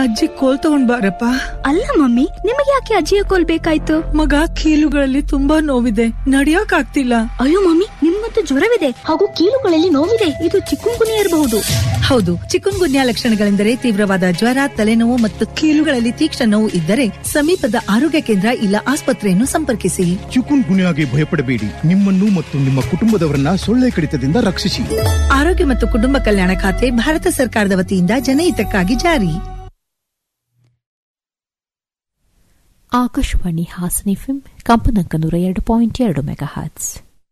ಅಜ್ಜಿ ಕೋಲ್ ತಗೊಂಡ್ ಬಾರಪ್ಪ ಅಲ್ಲ ಮಮ್ಮಿ ನಿಮಗೆ ಯಾಕೆ ಅಜ್ಜಿಯ ಕೋಲ್ ಬೇಕಾಯ್ತು ಮಗ ಕೀಲುಗಳಲ್ಲಿ ತುಂಬಾ ನೋವಿದೆ ನಡಿಯಕ್ ಆಗ್ತಿಲ್ಲ ಅಯ್ಯೋ ಮಮ್ಮಿ ನಿಮ್ಗಂತೂ ಜ್ವರವಿದೆ ಹಾಗೂ ಕೀಲುಗಳಲ್ಲಿ ನೋವಿದೆ ಇದು ಚಿಕ್ಕುಂಗುನಿ ಇರಬಹುದು ಹೌದು ಚಿಕುನ್ ಗುನ್ಯಾ ಲಕ್ಷಣಗಳೆಂದರೆ ತೀವ್ರವಾದ ಜ್ವರ ತಲೆನೋವು ಮತ್ತು ಕೀಲುಗಳಲ್ಲಿ ತೀಕ್ಷ್ಣ ನೋವು ಇದ್ದರೆ ಸಮೀಪದ ಆರೋಗ್ಯ ಕೇಂದ್ರ ಇಲ್ಲ ಆಸ್ಪತ್ರೆಯನ್ನು ಸಂಪರ್ಕಿಸಿ ಚಿಕುನ್ ಗುನ್ಯಾಗೆ ಭಯಪಡಬೇಡಿ ನಿಮ್ಮನ್ನು ಮತ್ತು ನಿಮ್ಮ ಕುಟುಂಬದವರನ್ನ ಸೊಳ್ಳೆ ಕಡಿತದಿಂದ ರಕ್ಷಿಸಿ ಆರೋಗ್ಯ ಮತ್ತು ಕುಟುಂಬ ಕಲ್ಯಾಣ ಖಾತೆ ಭಾರತ ಸರ್ಕಾರದ ವತಿಯಿಂದ ಜನಹಿತಕ್ಕಾಗಿ ಜಾರಿ ಆಕಾಶವಾಣಿ ಹಾಸನ ಎಫ್ಎಂ ಕಂಪನಾಂಕ ನೂರ ಎರಡು ಪಾಯಿಂಟ್ ಎರಡು ಮೆಗಾ ಹರ್ಟ್ಸ್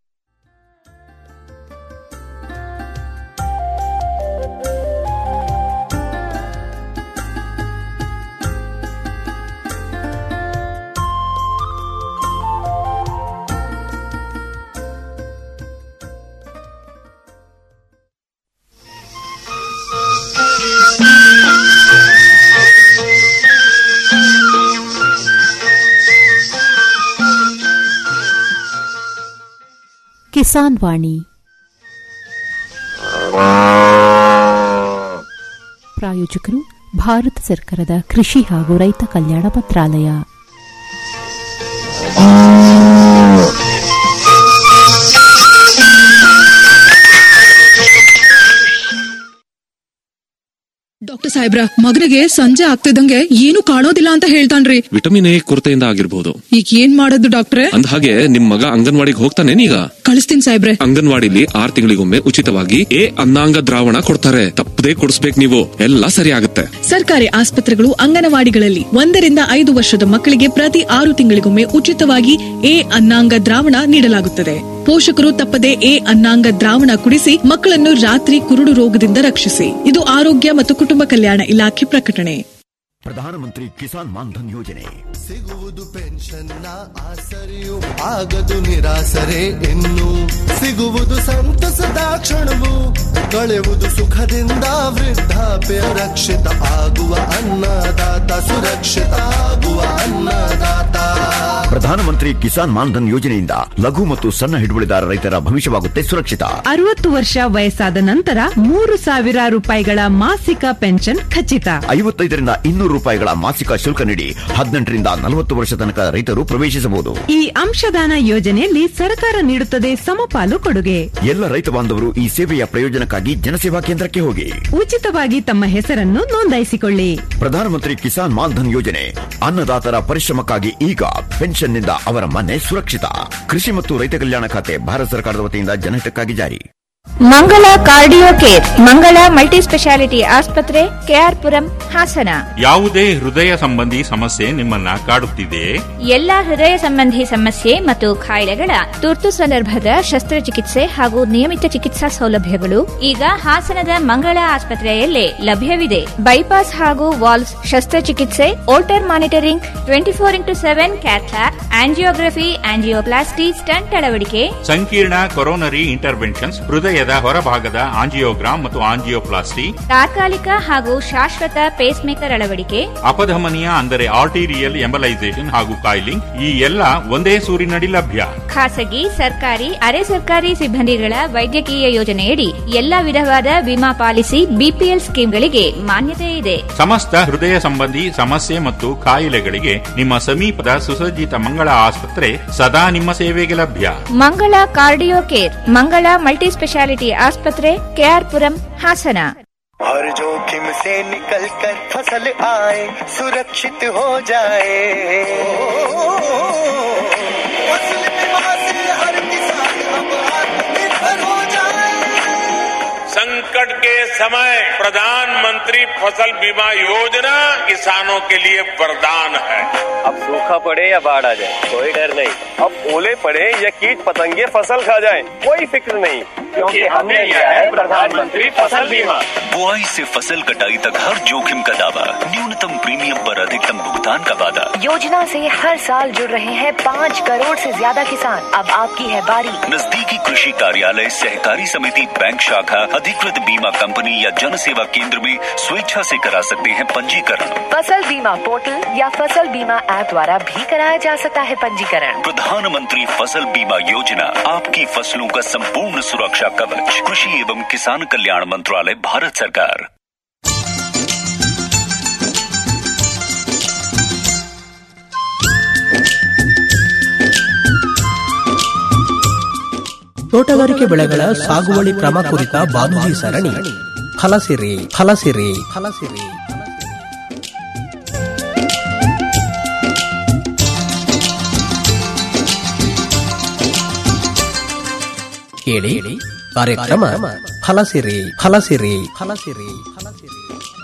ಕಿಸಾನ್ ವಾಣಿ ಪ್ರಾಯೋಜಕರು ಭಾರತ ಸರ್ಕಾರದ ಕೃಷಿ ಹಾಗೂ ರೈತ ಕಲ್ಯಾಣ ಮಂತ್ರಾಲಯ ಡಾಕ್ಟರ್ ಸಾಹೇಬ್ರ ಮಗನಿಗೆ ಸಂಜೆ ಆಗ್ತಿದಂಗೆ ಏನು ಕಾಣೋದಿಲ್ಲ ಅಂತ ಹೇಳ್ತಾನ್ರಿ ವಿಟಮಿನ್ ಎ ಕೊರತೆಯಿಂದ ಆಗಿರ್ಬೋದು ಈಗ ಏನ್ ಮಾಡೋದು ಡಾಕ್ಟ್ರೆ ಅಂದ ಹಾಗೆ ನಿಮ್ ಮಗ ಅಂಗನವಾಡಿಗೆ ಹೋಗ್ತಾನೆ ಈಗ ಕಳಿಸ್ತೀನಿ ಸಾಹೇಬ್ರೆ ಅಂಗನವಾಡಿಲಿ ಆರ್ ತಿಂಗಳಿಗೊಮ್ಮೆ ಉಚಿತವಾಗಿ ಎ ಅನ್ನಾಂಗ ದ್ರಾವಣ ಕೊಡ್ತಾರೆ ತಪ್ಪದೇ ಕೊಡಿಸ್ಬೇಕು ನೀವು ಎಲ್ಲ ಸರಿ ಆಗುತ್ತೆ ಸರ್ಕಾರಿ ಆಸ್ಪತ್ರೆಗಳು ಅಂಗನವಾಡಿಗಳಲ್ಲಿ ಒಂದರಿಂದ ಐದು ವರ್ಷದ ಮಕ್ಕಳಿಗೆ ಪ್ರತಿ ಆರು ತಿಂಗಳಿಗೊಮ್ಮೆ ಉಚಿತವಾಗಿ ಎ ಅನ್ನಾಂಗ ದ್ರಾವಣ ನೀಡಲಾಗುತ್ತದೆ ಪೋಷಕರು ತಪ್ಪದೆ ಎ ಅನ್ನಾಂಗ ದ್ರಾವಣ ಕುಡಿಸಿ ಮಕ್ಕಳನ್ನು ರಾತ್ರಿ ಕುರುಡು ರೋಗದಿಂದ ರಕ್ಷಿಸಿ ಇದು ಆರೋಗ್ಯ ಮತ್ತು ಕುಟುಂಬ ಕಲ್ಯಾಣ ಇಲಾಖೆ ಪ್ರಕಟಣೆ ಪ್ರಧಾನಮಂತ್ರಿ ಕಿಸಾನ್ ಮಾನ್ಧನ್ ಯೋಜನೆ ಸಿಗುವುದು ಪೆನ್ಷನ್ನ ಆಸರೆಯು ಆಗದು ನಿರಾಸರೆ ಇನ್ನು ಸಿಗುವುದು ಸಂತಸದ ಕ್ಷಣವು ಕಳೆಯುವುದು ಸುಖದಿಂದ ವೃದ್ಧಾಪ್ಯ ರಕ್ಷಿತ ಆಗುವ ಅನ್ನದಾತ ಸುರಕ್ಷಿತ ಆಗುವ ಅನ್ನದಾತ ಪ್ರಧಾನಮಂತ್ರಿ ಕಿಸಾನ್ ಮಾನ್ಧನ್ ಯೋಜನೆಯಿಂದ ಲಘು ಮತ್ತು ಸಣ್ಣ ಹಿಡುವಳಿದಾರ ರೈತರ ಭವಿಷ್ಯವಾಗುತ್ತೆ ಸುರಕ್ಷಿತ ಅರವತ್ತು ವರ್ಷ ವಯಸ್ಸಾದ ನಂತರ ಮೂರು ಸಾವಿರ ರೂಪಾಯಿಗಳ ಮಾಸಿಕ ಪೆನ್ಷನ್ ಖಚಿತ ಐವತ್ತೈದರಿಂದ ಇನ್ನೂರು ರೂಪಾಯಿಗಳ ಮಾಸಿಕ ಶುಲ್ಕ ನೀಡಿ ಹದಿನೆಂಟರಿಂದ ನಲವತ್ತು ವರ್ಷ ತನಕ ರೈತರು ಪ್ರವೇಶಿಸಬಹುದು ಈ ಅಂಶದಾನ ಯೋಜನೆಯಲ್ಲಿ ಸರ್ಕಾರ ನೀಡುತ್ತದೆ ಸಮಪಾಲು ಕೊಡುಗೆ ಎಲ್ಲ ರೈತ ಬಾಂಧವರು ಈ ಸೇವೆಯ ಪ್ರಯೋಜನಕ್ಕಾಗಿ ಜನಸೇವಾ ಕೇಂದ್ರಕ್ಕೆ ಹೋಗಿ ಉಚಿತವಾಗಿ ತಮ್ಮ ಹೆಸರನ್ನು ನೋಂದಾಯಿಸಿಕೊಳ್ಳಿ ಪ್ರಧಾನಮಂತ್ರಿ ಕಿಸಾನ್ ಮಾನ್ಧನ್ ಯೋಜನೆ ಅನ್ನದಾತರ ಪರಿಶ್ರಮಕ್ಕಾಗಿ ಈಗ ಪೆನ್ಷನ್ನಿಂದ ಅವರ ಮನೆ ಸುರಕ್ಷಿತ ಕೃಷಿ ಮತ್ತು ರೈತ ಕಲ್ಯಾಣ ಖಾತೆ ಭಾರತ ಸರ್ಕಾರದ ವತಿಯಿಂದ ಜನಹಿತಕ್ಕಾಗಿ ಜಾರಿ Mangala cardio care Mangala multi speciality ಆಸ್ಪತ್ರೆ ಕೆಆರ್ಪುರಂ ಹಾಸನ ಯಾವುದೇ ಹೃದಯ ಸಂಬಂಧಿ ಸಮಸ್ಯೆ ನಿಮ್ಮನ್ನ ಕಾಡುತ್ತಿದೆಯೇ ಎಲ್ಲಾ ಹೃದಯ ಸಂಬಂಧಿ ಸಮಸ್ಯೆ ಮತ್ತು ಕಾಯಿಲೆಗಳ ತುರ್ತು ಸಂದರ್ಭದ ಶಸ್ತ್ರಚಿಕಿತ್ಸೆ ಹಾಗೂ ನಿಯಮಿತ ಚಿಕಿತ್ಸಾ ಸೌಲಭ್ಯಗಳು ಈಗ ಹಾಸನದ ಮಂಗಳ ಆಸ್ಪತ್ರೆಯಲ್ಲೇ ಲಭ್ಯವಿದೆ ಬೈಪಾಸ್ ಹಾಗೂ ವಾಲ್ವ್ಸ್ ಶಸ್ತ್ರಚಿಕಿತ್ಸೆ Holter monitoring twenty four into seven cath lab angiography angioplasty stent ಅಳವಡಿಕೆ ಸಂಕೀರ್ಣ ಕೊರೋನರಿ ಇಂಟರ್ವೆನ್ಷನ್ಸ್ ಹೃದಯದ ಹೊರಭಾಗದ ಆಂಜಿಯೋಗ್ರಾಮ್ ಮತ್ತು ಆಂಜಿಯೋಪ್ಲಾಸ್ಟಿ ತಾತ್ಕಾಲಿಕ ಹಾಗೂ ಶಾಶ್ವತ ಪೇಸ್ ಮೇಕರ್ ಅಳವಡಿಕೆ ಅಪಧಮನಿಯ ಅಂದರೆ ಆರ್ಟಿರಿಯಲ್ ಎಂಬಲೈಸೇಷನ್ ಹಾಗೂ ಕಾಯಿಲಿಂಗ್ ಈ ಎಲ್ಲ ಒಂದೇ ಸೂರಿನಡಿ ಲಭ್ಯ ಖಾಸಗಿ ಸರ್ಕಾರಿ ಅರೆ ಸರ್ಕಾರಿ ಸಿಬ್ಬಂದಿಗಳ ವೈದ್ಯಕೀಯ ಯೋಜನೆಯಡಿ ಎಲ್ಲಾ ವಿಧವಾದ ವಿಮಾ ಪಾಲಿಸಿ ಬಿಪಿಎಲ್ ಸ್ಕೀಮ್ಗಳಿಗೆ ಮಾನ್ಯತೆ ಇದೆ ಸಮಸ್ತ ಹೃದಯ ಸಂಬಂಧಿ ಸಮಸ್ಯೆ ಮತ್ತು ಕಾಯಿಲೆಗಳಿಗೆ ನಿಮ್ಮ ಸಮೀಪದ ಸುಸಜ್ಜಿತ ಮಂಗಳ ಆಸ್ಪತ್ರೆ ಸದಾ ನಿಮ್ಮ ಸೇವೆಗೆ ಲಭ್ಯ Mangala cardio care Mangala multi speciality ಆಸ್ಪತ್ರೆ ಕೆಆರ್ಪುರಂ ಹಾಸನ हर जोखिम से निकल कर फसल आए सुरक्षित हो जाए फसल बीमा से हर किसान अब आत्मनिर्भर हो जाए संकट के समय प्रधानमंत्री फसल बीमा योजना किसानों के लिए वरदान है अब सूखा पड़े या बाढ़ आ जाए कोई डर नहीं अब ओले पड़े या कीट पतंगे फसल खा जाए कोई फिक्र नहीं क्योंकि हमने लिया है प्रधानमंत्री फसल बीमा बुआई से फसल कटाई तक हर जोखिम का दावा न्यूनतम प्रीमियम पर अधिकतम भुगतान का वादा योजना से हर साल जुड़ रहे हैं पाँच करोड़ से ज्यादा किसान अब आपकी है बारी नजदीकी कृषि कार्यालय सहकारी समिति बैंक शाखा अधिकृत बीमा कंपनी या जन सेवा केंद्र में स्वेच्छा से करा सकते हैं पंजीकरण फसल बीमा पोर्टल या फसल बीमा ऐप द्वारा भी कराया जा सकता है पंजीकरण प्रधानमंत्री फसल बीमा योजना आपकी फसलों का संपूर्ण सुरक्षा कवच कृषि एवं किसान कल्याण मंत्रालय भारत सरकार ತೋಟಗಾರಿಕೆ ಬೆಳೆಗಳ ಸಾಗುವಳಿ ಕ್ರಮ ಕುರಿತ ಬಾನುಲಿ ಸರಣಿ ಫಲಸಿರಿ ಫಲಸಿರಿ ಫಲಸಿರಿ ಕೇಳಿ ಕಾರ್ಯಕ್ರಮ ಫಲಸಿರಿ ಫಲಸಿರಿ ಫಲಸಿರಿ ಫಲಸಿರಿ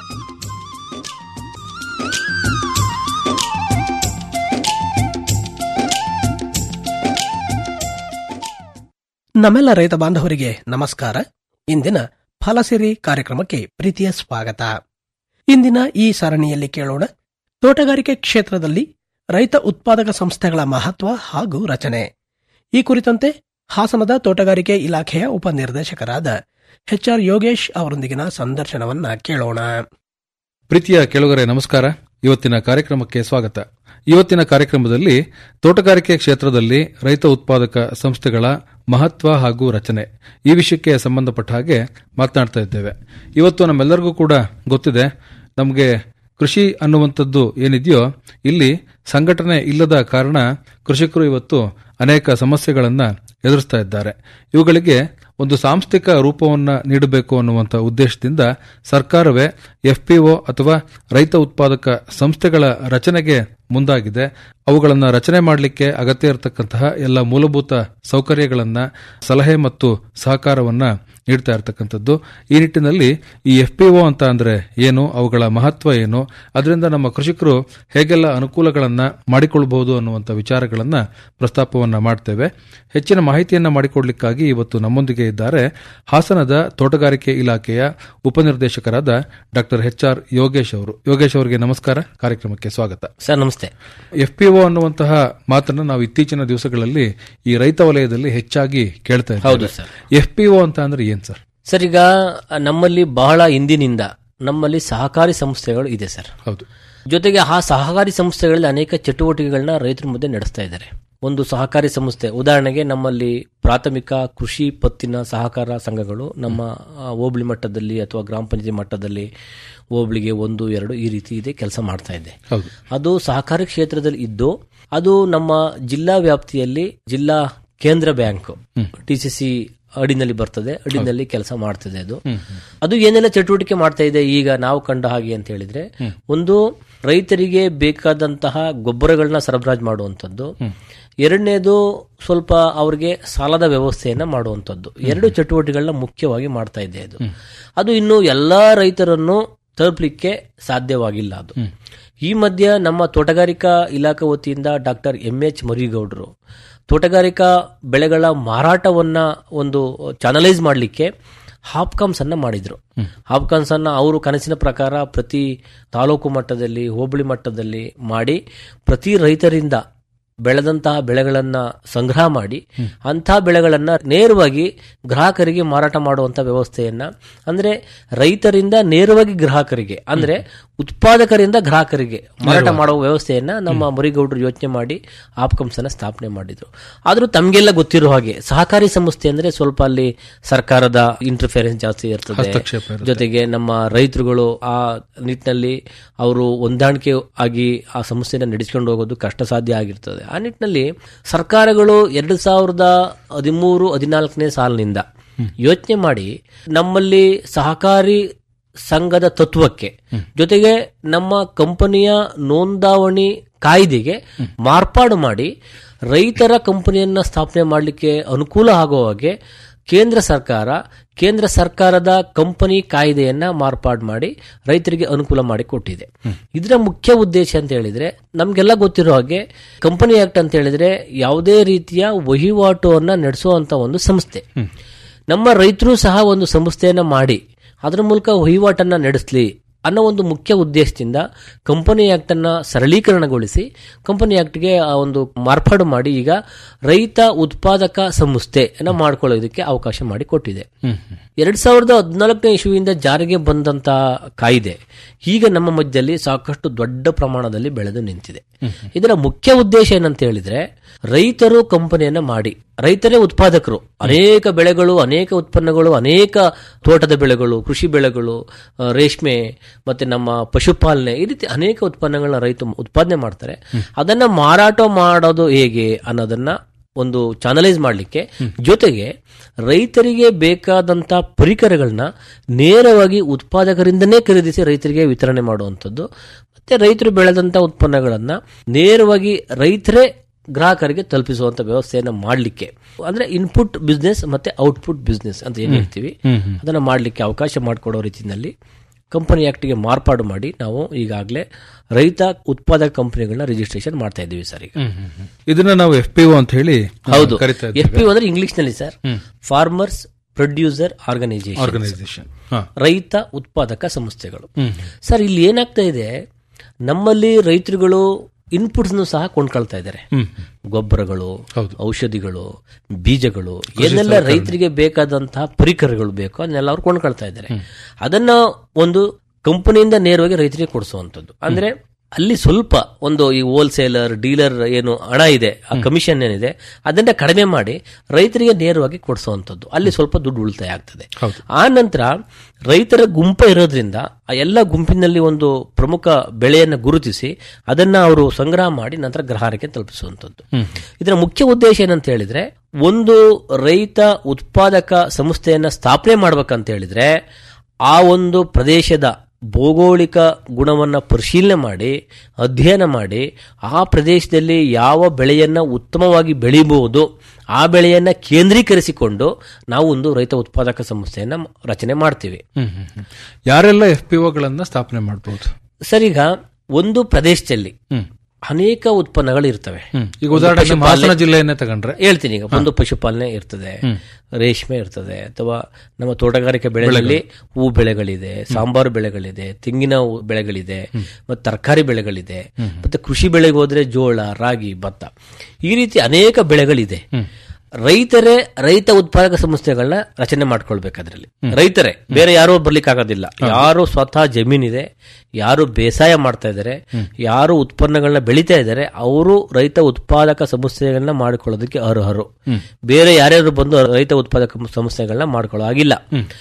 ನಮ್ಮೆಲ್ಲ ರೈತ ಬಾಂಧವರಿಗೆ ನಮಸ್ಕಾರ ಇಂದಿನ ಫಲಸಿರಿ ಕಾರ್ಯಕ್ರಮಕ್ಕೆ ಪ್ರೀತಿಯ ಸ್ವಾಗತ ಇಂದಿನ ಈ ಸರಣಿಯಲ್ಲಿ ಕೇಳೋಣ ತೋಟಗಾರಿಕೆ ಕ್ಷೇತ್ರದಲ್ಲಿ ರೈತ ಉತ್ಪಾದಕ ಸಂಸ್ಥೆಗಳ ಮಹತ್ವ ಹಾಗೂ ರಚನೆ ಈ ಕುರಿತಂತೆ ಹಾಸನದ ತೋಟಗಾರಿಕೆ ಇಲಾಖೆಯ ಉಪನಿರ್ದೇಶಕರಾದ ಎಚ್ ಆರ್ ಯೋಗೇಶ್ ಅವರೊಂದಿಗಿನ ಸಂದರ್ಶನವನ್ನ ಕೇಳೋಣ ಪ್ರೀತಿಯ ಕೆಳಗರೆ ನಮಸ್ಕಾರ ಇವತ್ತಿನ ಕಾರ್ಯಕ್ರಮಕ್ಕೆ ಸ್ವಾಗತ ಇವತ್ತಿನ ಕಾರ್ಯಕ್ರಮದಲ್ಲಿ ತೋಟಗಾರಿಕೆ ಕ್ಷೇತ್ರದಲ್ಲಿ ರೈತ ಉತ್ಪಾದಕ ಸಂಸ್ಥೆಗಳ ಮಹತ್ವ ಹಾಗೂ ರಚನೆ ಈ ವಿಷಯಕ್ಕೆ ಸಂಬಂಧಪಟ್ಟ ಹಾಗೆ ಮಾತನಾಡ್ತಾ ಇದ್ದೇವೆ ಇವತ್ತು ನಮ್ಮೆಲ್ಲರಿಗೂ ಕೂಡ ಗೊತ್ತಿದೆ ನಮಗೆ ಕೃಷಿ ಅನ್ನುವಂಥದ್ದು ಏನಿದೆಯೋ ಇಲ್ಲಿ ಸಂಘಟನೆ ಇಲ್ಲದ ಕಾರಣ ಕೃಷಿಕರು ಇವತ್ತು ಅನೇಕ ಸಮಸ್ಯೆಗಳನ್ನು ಎದುರಿಸ್ತಾ ಇದ್ದಾರೆ ಇವುಗಳಿಗೆ ಒಂದು ಸಾಂಸ್ಥಿಕ ರೂಪವನ್ನು ನೀಡಬೇಕು ಅನ್ನುವಂಥ ಉದ್ದೇಶದಿಂದ ಸರ್ಕಾರವೇ ಎಫ್ಪಿಒ ಅಥವಾ ರೈತ ಉತ್ಪಾದಕ ಸಂಸ್ಥೆಗಳ ರಚನೆಗೆ ಮುಂದಾಗಿದೆ ಅವುಗಳನ್ನು ರಚನೆ ಮಾಡಲಿಕ್ಕೆ ಅಗತ್ಯ ಇರತಕ್ಕಂತಹ ಎಲ್ಲ ಮೂಲಭೂತ ಸೌಕರ್ಯಗಳನ್ನು ಸಲಹೆ ಮತ್ತು ಸಹಕಾರವನ್ನ ನೀಡ್ತಾ ಇರತಕ್ಕಂಥದ್ದು ಈ ನಿಟ್ಟಿನಲ್ಲಿ ಈ ಎಫ್ಪಿಒ ಅಂತ ಅಂದ್ರೆ ಏನು ಅವುಗಳ ಮಹತ್ವ ಏನು ಅದರಿಂದ ನಮ್ಮ ಕೃಷಿಕರು ಹೇಗೆಲ್ಲ ಅನುಕೂಲಗಳನ್ನ ಮಾಡಿಕೊಳ್ಳಬಹುದು ಅನ್ನುವಂಥ ವಿಚಾರಗಳನ್ನ ಪ್ರಸ್ತಾಪವನ್ನ ಮಾಡ್ತೇವೆ ಹೆಚ್ಚಿನ ಮಾಹಿತಿಯನ್ನ ಮಾಡಿಕೊಡ್ಲಿಕ್ಕಾಗಿ ಇವತ್ತು ನಮ್ಮೊಂದಿಗೆ ಇದ್ದಾರೆ ಹಾಸನದ ತೋಟಗಾರಿಕೆ ಇಲಾಖೆಯ ಉಪನಿರ್ದೇಶಕರಾದ ಡಾಕ್ಟರ್ ಎಚ್ ಆರ್ ಯೋಗೇಶ್ ಅವರು ಯೋಗೇಶ್ ಅವರಿಗೆ ನಮಸ್ಕಾರ ಕಾರ್ಯಕ್ರಮಕ್ಕೆ ಸ್ವಾಗತ ಸರ್ ನಮಸ್ತೆ ಎಫ್ಪಿಒ ಅನ್ನುವಂತಹ ಮಾತನ್ನ ನಾವು ಇತ್ತೀಚಿನ ದಿವಸಗಳಲ್ಲಿ ಈ ರೈತ ವಲಯದಲ್ಲಿ ಹೆಚ್ಚಾಗಿ ಕೇಳ್ತಾ ಹೌದು ಇದ್ದೇವೆ ಸರ್. ಎಫ್ಪಿಒ ಅಂತ ಅಂದ್ರೆ ಏನ್ ಸರ್ ಸರ್ ಈಗ ನಮ್ಮಲ್ಲಿ ಬಹಳ ಹಿಂದಿನಿಂದ ನಮ್ಮಲ್ಲಿ ಸಹಕಾರಿ ಸಂಸ್ಥೆಗಳು ಇದೆ ಸರ್ ಹೌದು ಜೊತೆಗೆ ಆ ಸಹಕಾರಿ ಸಂಸ್ಥೆಗಳಲ್ಲಿ ಅನೇಕ ಚಟುವಟಿಕೆಗಳನ್ನ ರೈತರ ಮಧ್ಯೆ ನಡೆಸ್ತಾ ಇದ್ದಾರೆ ಒಂದು ಸಹಕಾರಿ ಸಂಸ್ಥೆ ಉದಾಹರಣೆಗೆ ನಮ್ಮಲ್ಲಿ ಪ್ರಾಥಮಿಕ ಕೃಷಿ ಪತ್ತಿನ ಸಹಕಾರ ಸಂಘಗಳು ನಮ್ಮ ಆ, ಹೋಬಳಿ ಮಟ್ಟದಲ್ಲಿ ಅಥವಾ ಗ್ರಾಮ ಪಂಚಾಯತಿ ಮಟ್ಟದಲ್ಲಿ ಹೋಬಳಿಗೆ ಒಂದು ಎರಡು ಈ ರೀತಿ ಇದೆ ಕೆಲಸ ಮಾಡ್ತಾ ಇದೆ ಹೌದು ಅದು ಸಹಕಾರಿ ಕ್ಷೇತ್ರದಲ್ಲಿ ಇದ್ದು ಅದು ನಮ್ಮ ಜಿಲ್ಲಾ ವ್ಯಾಪ್ತಿಯಲ್ಲಿ ಜಿಲ್ಲಾ ಕೇಂದ್ರ ಬ್ಯಾಂಕ್ ಟಿಸಿಸಿ ಅಡಿನಲ್ಲಿ ಬರ್ತದೆ ಅಡಿನಲ್ಲಿ ಕೆಲಸ ಮಾಡ್ತದೆ ಅದು ಅದು ಏನೆಲ್ಲ ಚಟುವಟಿಕೆ ಮಾಡ್ತಾ ಇದೆ ಈಗ ನಾವು ಕಂಡ ಹಾಗೆ ಅಂತ ಹೇಳಿದ್ರೆ ಒಂದು ರೈತರಿಗೆ ಬೇಕಾದಂತಹ ಗೊಬ್ಬರಗಳನ್ನ ಸರಬರಾಜು ಮಾಡುವಂಥದ್ದು ಎರಡನೇದು ಸ್ವಲ್ಪ ಅವ್ರಿಗೆ ಸಾಲದ ವ್ಯವಸ್ಥೆಯನ್ನ ಮಾಡುವಂಥದ್ದು ಎರಡು ಚಟುವಟಿಕೆಗಳನ್ನ ಮುಖ್ಯವಾಗಿ ಮಾಡ್ತಾ ಇದೆ ಅದು ಅದು ಇನ್ನು ಎಲ್ಲಾ ರೈತರನ್ನು ತಲುಪಲಿಕ್ಕೆ ಸಾಧ್ಯವಾಗಿಲ್ಲ ಅದು ಈ ಮಧ್ಯ ನಮ್ಮ ತೋಟಗಾರಿಕಾ ಇಲಾಖೆ ವತಿಯಿಂದ ಡಾಕ್ಟರ್ ಎಂ ಎಚ್ ಮರಿಗೌಡರು ತೋಟಗಾರಿಕಾ ಬೆಳೆಗಳ ಮಾರಾಟವನ್ನ ಒಂದು ಚಾನಲೈಸ್ ಮಾಡಲಿಕ್ಕೆ ಹಾಪ್ಕಾಮ್ಸ್ ಅನ್ನ ಮಾಡಿದ್ರು ಹಾಪ್ಕಾಮ್ಸ್ ಅನ್ನ ಅವರು ಕನಸಿನ ಪ್ರಕಾರ ಪ್ರತಿ ತಾಲೂಕು ಮಟ್ಟದಲ್ಲಿ ಹೋಬಳಿ ಮಟ್ಟದಲ್ಲಿ ಮಾಡಿ ಪ್ರತಿ ರೈತರಿಂದ ಬೆಳೆದಂತಹ ಬೆಳೆಗಳನ್ನ ಸಂಗ್ರಹ ಮಾಡಿ ಅಂತಹ ಬೆಳೆಗಳನ್ನ ನೇರವಾಗಿ ಗ್ರಾಹಕರಿಗೆ ಮಾರಾಟ ಮಾಡುವಂತ ವ್ಯವಸ್ಥೆಯನ್ನ ಅಂದ್ರೆ ರೈತರಿಂದ ನೇರವಾಗಿ ಗ್ರಾಹಕರಿಗೆ ಅಂದ್ರೆ ಉತ್ಪಾದಕರಿಂದ ಗ್ರಾಹಕರಿಗೆ ಮಾರಾಟ ಮಾಡುವ ವ್ಯವಸ್ಥೆಯನ್ನ ನಮ್ಮ ಮರಿಗೌಡರು ಯೋಚನೆ ಮಾಡಿ ಆಪ್ಕಮ್ಸ್ ಅನ್ನ ಸ್ಥಾಪನೆ ಮಾಡಿದ್ರು ಆದ್ರೂ ತಮ್ಗೆಲ್ಲ ಗೊತ್ತಿರೋ ಹಾಗೆ ಸಹಕಾರಿ ಸಂಸ್ಥೆ ಅಂದ್ರೆ ಸ್ವಲ್ಪ ಅಲ್ಲಿ ಸರ್ಕಾರದ ಇಂಟರ್ಫಿಯರೆನ್ಸ್ ಜಾಸ್ತಿ ಇರ್ತದೆ ಹಸ್ತಕ್ಷೇಪ ಇರುತ್ತೆ. ಜೊತೆಗೆ ನಮ್ಮ ರೈತರುಗಳು ಆ ನಿಟ್ಟಿನಲ್ಲಿ ಅವರು ಹೊಂದಾಣಿಕೆ ಆಗಿ ಆ ಸಮಸ್ಯೆನ ನಡೆಸ್ಕೊಂಡು ಹೋಗೋದು ಕಷ್ಟ ಸಾಧ್ಯ ಆಗಿರ್ತದೆ ಆ ನಿಟ್ಟಿನಲ್ಲಿ ಸರ್ಕಾರಗಳು ಎರಡು ಸಾವಿರದ ಹದಿಮೂರು ಹದಿನಾಲ್ಕನೇ ಸಾಲಿನಿಂದ ಯೋಚನೆ ಮಾಡಿ ನಮ್ಮಲ್ಲಿ ಸಹಕಾರಿ ಸಂಘದ ತತ್ವಕ್ಕೆ ಜೊತೆಗೆ ನಮ್ಮ ಕಂಪನಿಯ ನೋಂದಾವಣಿ ಕಾಯ್ದೆಗೆ ಮಾರ್ಪಾಡು ಮಾಡಿ ರೈತರ ಕಂಪನಿಯನ್ನ ಸ್ಥಾಪನೆ ಮಾಡಲಿಕ್ಕೆ ಅನುಕೂಲ ಆಗುವ ಹಾಗೆ ಕೇಂದ್ರ ಸರ್ಕಾರ ಕೇಂದ್ರ ಸರ್ಕಾರದ ಕಂಪನಿ ಕಾಯ್ದೆಯನ್ನ ಮಾರ್ಪಾಡು ಮಾಡಿ ರೈತರಿಗೆ ಅನುಕೂಲ ಮಾಡಿ ಕೊಟ್ಟಿದೆ ಇದರ ಮುಖ್ಯ ಉದ್ದೇಶ ಅಂತ ಹೇಳಿದ್ರೆ ನಮ್ಗೆಲ್ಲ ಗೊತ್ತಿರೋ ಹಾಗೆ ಕಂಪನಿ ಆಕ್ಟ್ ಅಂತ ಹೇಳಿದ್ರೆ ಯಾವುದೇ ರೀತಿಯ ವಹಿವಾಟುವನ್ನ ನಡೆಸುವಂತ ಒಂದು ಸಂಸ್ಥೆ ನಮ್ಮ ರೈತರು ಸಹ ಒಂದು ಸಂಸ್ಥೆಯನ್ನ ಮಾಡಿ ಅದರ ಮೂಲಕ ವಹಿವಾಟನ್ನ ನಡೆಸಲಿ ಅನ್ನೋ ಒಂದು ಮುಖ್ಯ ಉದ್ದೇಶದಿಂದ ಕಂಪನಿ ಆಕ್ಟ್ ಅನ್ನ ಸರಳೀಕರಣಗೊಳಿಸಿ ಕಂಪನಿ ಆಕ್ಟ್ಗೆ ಆ ಒಂದು ಮಾರ್ಪಾಡು ಮಾಡಿ ಈಗ ರೈತ ಉತ್ಪಾದಕ ಸಂಸ್ಥೆಯನ್ನ ಮಾಡ್ಕೊಳ್ಳೋದಕ್ಕೆ ಅವಕಾಶ ಮಾಡಿ ಕೊಟ್ಟಿದೆ ಎರಡ್ ಸಾವಿರದ ಹದಿನಾಲ್ಕನೇ ಇಸ್ವಿಯಿಂದ ಜಾರಿಗೆ ಬಂದಂತ ಕಾಯ್ದೆ ಈಗ ನಮ್ಮ ಮಧ್ಯದಲ್ಲಿ ಸಾಕಷ್ಟು ದೊಡ್ಡ ಪ್ರಮಾಣದಲ್ಲಿ ಬೆಳೆದು ನಿಂತಿದೆ ಇದರ ಮುಖ್ಯ ಉದ್ದೇಶ ಏನಂತ ಹೇಳಿದ್ರೆ ರೈತರು ಕಂಪನಿಯನ್ನ ಮಾಡಿ ರೈತರೇ ಉತ್ಪಾದಕರು ಅನೇಕ ಬೆಳೆಗಳು ಅನೇಕ ಉತ್ಪನ್ನಗಳು ಅನೇಕ ತೋಟದ ಬೆಳೆಗಳು ಕೃಷಿ ಬೆಳೆಗಳು ಆ, ರೇಷ್ಮೆ ಮತ್ತೆ ನಮ್ಮ ಪಶುಪಾಲನೆ ಈ ರೀತಿ ಅನೇಕ ಉತ್ಪನ್ನಗಳನ್ನ ರೈತ ಉತ್ಪಾದನೆ ಮಾಡ್ತಾರೆ ಅದನ್ನ ಮಾರಾಟ ಮಾಡೋದು ಹೇಗೆ ಅನ್ನೋದನ್ನ ಒಂದು ಚಾನಲೈಸ್ ಮಾಡಲಿಕ್ಕೆ ಜೊತೆಗೆ ರೈತರಿಗೆ ಬೇಕಾದಂತ ಪರಿಕರಗಳನ್ನ ನೇರವಾಗಿ ಉತ್ಪಾದಕರಿಂದನೇ ಖರೀದಿಸಿ ರೈತರಿಗೆ ವಿತರಣೆ ಮಾಡುವಂಥದ್ದು ಮತ್ತೆ ರೈತರು ಬೆಳೆದಂತ ಉತ್ಪನ್ನಗಳನ್ನ ನೇರವಾಗಿ ರೈತರೇ ಗ್ರಾಹಕರಿಗೆ ತಲುಪಿಸುವಂತ ವ್ಯವಸ್ಥೆಯನ್ನ ಮಾಡಲಿಕ್ಕೆ ಅಂದ್ರೆ ಇನ್ಪುಟ್ ಬಿಸ್ನೆಸ್ ಮತ್ತೆ ಔಟ್ಪುಟ್ ಬಿಸ್ನೆಸ್ ಅಂತ ಏನ್ ಹ್ಮ್. ಹೇಳ್ತೀವಿ ಹ್ಮ್, ಹ್ಮ್. ಅದನ್ನ ಮಾಡಲಿಕ್ಕೆ ಅವಕಾಶ ಮಾಡಿಕೊಡೋ ರೀತಿಯಲ್ಲಿ ಕಂಪನಿ ಆಕ್ಟ್ಗೆ ಮಾರ್ಪಾಡು ಮಾಡಿ ನಾವು ಈಗಾಗಲೇ ರೈತ ಉತ್ಪಾದಕ ಕಂಪನಿಗಳನ್ನ ರಿಜಿಸ್ಟ್ರೇಷನ್ ಮಾಡ್ತಾ ಇದ್ದೀವಿ ಸರ್ ಈಗ ಹ್ಮ್, ಹ್ಮ್, ಹ್ಮ್. ಇದನ್ನ ನಾವು ಎಫ್ ಪಿ ಅಂತ ಹೇಳಿ ಆ, ಹೌದು ಕರಿತಾ ಎಫ್ ಇದ್ದೇವೆ ಪಿ ಅಂದ್ರೆ ಇಂಗ್ಲಿಷ್ ನಲ್ಲಿ ಸರ್ ಹ್ಮ್. Farmers producer organisation Organization. ಹಾ. ರೈತ ಉತ್ಪಾದಕ ಸಂಸ್ಥೆಗಳು ಹ್ಮ್. ಸರ್ ಇಲ್ಲಿ ಏನಾಗ್ತಾ ಇದೆ ನಮ್ಮಲ್ಲಿ ರೈತರುಗಳು ಇನ್ಪುಟ್ಸ್ ಸಹ ಕೊಂಡ್ಕೊಳ್ತಾ ಇದ್ದಾರೆ ಹ್ಮ್. ಗೊಬ್ಬರಗಳು ಔಷಧಿಗಳು ಬೀಜಗಳು ಕೃಷಿ ಏನೆಲ್ಲ ಸಲಕರಣೆ. ರೈತರಿಗೆ ಬೇಕಾದಂತಹ ಪರಿಕರಗಳು ಬೇಕೋ ಅದನ್ನೆಲ್ಲ ಅವ್ರು ಕೊಂಡ್ಕೊಳ್ತಾ ಇದ್ದಾರೆ ಅದನ್ನ ಒಂದು ಕಂಪನಿಯಿಂದ ನೇರವಾಗಿ ರೈತರಿಗೆ ಕೊಡಿಸುವಂತದ್ದು ಅಂದ್ರೆ ಅಲ್ಲಿ ಸ್ವಲ್ಪ ಒಂದು ಈ ಹೋಲ್ಸೇಲರ್ ಡೀಲರ್ ಏನು ಹಣ ಇದೆ ಆ ಕಮಿಷನ್ ಏನಿದೆ ಅದನ್ನ ಕಡಿಮೆ ಮಾಡಿ ರೈತರಿಗೆ ನೇರವಾಗಿ ಕೊಡಿಸುವಂತದ್ದು ಅಲ್ಲಿ ಸ್ವಲ್ಪ ದುಡ್ಡು ಉಳಿತಾಯ ಆಗ್ತದೆ ಆ ನಂತರ ರೈತರ ಗುಂಪ ಇರೋದ್ರಿಂದ ಆ ಎಲ್ಲ ಗುಂಪಿನಲ್ಲಿ ಒಂದು ಪ್ರಮುಖ ಬೆಳೆಯನ್ನು ಗುರುತಿಸಿ ಅದನ್ನ ಅವರು ಸಂಗ್ರಹ ಮಾಡಿ ನಂತರ ಗ್ರಾಹಕರಿಗೆ ತಲುಪಿಸುವಂತದ್ದು ಇದರ ಮುಖ್ಯ ಉದ್ದೇಶ ಏನಂತ ಹೇಳಿದ್ರೆ ಒಂದು ರೈತ ಉತ್ಪಾದಕ ಸಂಸ್ಥೆಯನ್ನ ಸ್ಥಾಪನೆ ಮಾಡ್ಬೇಕಂತ ಹೇಳಿದ್ರೆ ಆ ಒಂದು ಪ್ರದೇಶದ ಭೌಗೋಳಿಕ ಗುಣವನ್ನ ಪರಿಶೀಲನೆ ಮಾಡಿ ಅಧ್ಯಯನ ಮಾಡಿ ಆ ಪ್ರದೇಶದಲ್ಲಿ ಯಾವ ಬೆಳೆಯನ್ನ ಉತ್ತಮವಾಗಿ ಬೆಳಿಬಹುದು ಆ ಬೆಳೆಯನ್ನ ಕೇಂದ್ರೀಕರಿಸಿಕೊಂಡು ನಾವು ಒಂದು ರೈತ ಉತ್ಪಾದಕ ಸಂಸ್ಥೆಯನ್ನ ರಚನೆ ಮಾಡ್ತೀವಿ ಹ್ಮ್, ಹ್ಮ್, ಹ್ಮ್. ಯಾರೆಲ್ಲ ಎಫ್ ಪಿ ಒಗಳನ್ನ ಸ್ಥಾಪನೆ ಮಾಡಬಹುದು ಸರ್ ಈಗ ಒಂದು ಪ್ರದೇಶದಲ್ಲಿ ಅನೇಕ ಉತ್ಪನ್ನಗಳು ಇರ್ತವೆ ಈಗ ಉದಾಹರಣೆಗೆ ಒಂದು ನಮ್ಮ ಹಾಸನ ಪಶುಪಾಲನೆ- ಜಿಲ್ಲೆಯನ್ನೇ ತಗೊಂಡ್ರೆ ಹೇಳ್ತೀನಿ ಈಗ ಒಂದು ಪಶುಪಾಲನೆ ಇರ್ತದೆ ಹ್ಮ್. ರೇಷ್ಮೆ ಇರ್ತದೆ ಅಥವಾ ನಮ್ಮ ತೋಟಗಾರಿಕೆ ಬೆಳೆಗಳಲ್ಲಿ ಹೂ ಬೆಳೆಗಳಿದೆ ಸಾಂಬಾರು ಬೆಳೆಗಳಿದೆ ತೆಂಗಿನ ಹೂ- ಬೆಳೆಗಳಿದೆ ಮತ್ತೆ ತರಕಾರಿ ಬೆಳೆಗಳಿದೆ ಮತ್ತೆ ಕೃಷಿ ಬೆಳೆಗೆ ಹೋದ್ರೆ ಜೋಳ ರಾಗಿ ಭತ್ತ ಈ ರೀತಿ ಅನೇಕ ಬೆಳೆಗಳಿದೆ ರೈತರೇ ರೈತ ಉತ್ಪಾದಕ ಸಂಸ್ಥೆಗಳನ್ನ ರಚನೆ ಮಾಡ್ಕೊಳ್ಬೇಕು ಅದರಲ್ಲಿ ರೈತರೇ ಬೇರೆ ಯಾರೋ ಬರ್ಲಿಕ್ಕೆ ಆಗೋದಿಲ್ಲ ಯಾರು ಸ್ವತಃ ಜಮೀನಿದೆ ಯಾರು ಬೇಸಾಯ ಮಾಡ್ತಾ ಇದ್ದಾರೆ ಯಾರು ಉತ್ಪನ್ನಗಳನ್ನ ಬೆಳೀತಾ ಇದ್ದಾರೆ ಅವರು ರೈತ ಉತ್ಪಾದಕ ಸಂಸ್ಥೆಗಳನ್ನ ಮಾಡ್ಕೊಳ್ಳೋದಕ್ಕೆ ಅರ್ಹರು ಬೇರೆ ಯಾರ್ಯಾರು ಬಂದು ರೈತ ಉತ್ಪಾದಕ ಸಂಸ್ಥೆಗಳನ್ನ ಮಾಡ್ಕೊಳ್ಳೋ ಆಗಿಲ್ಲ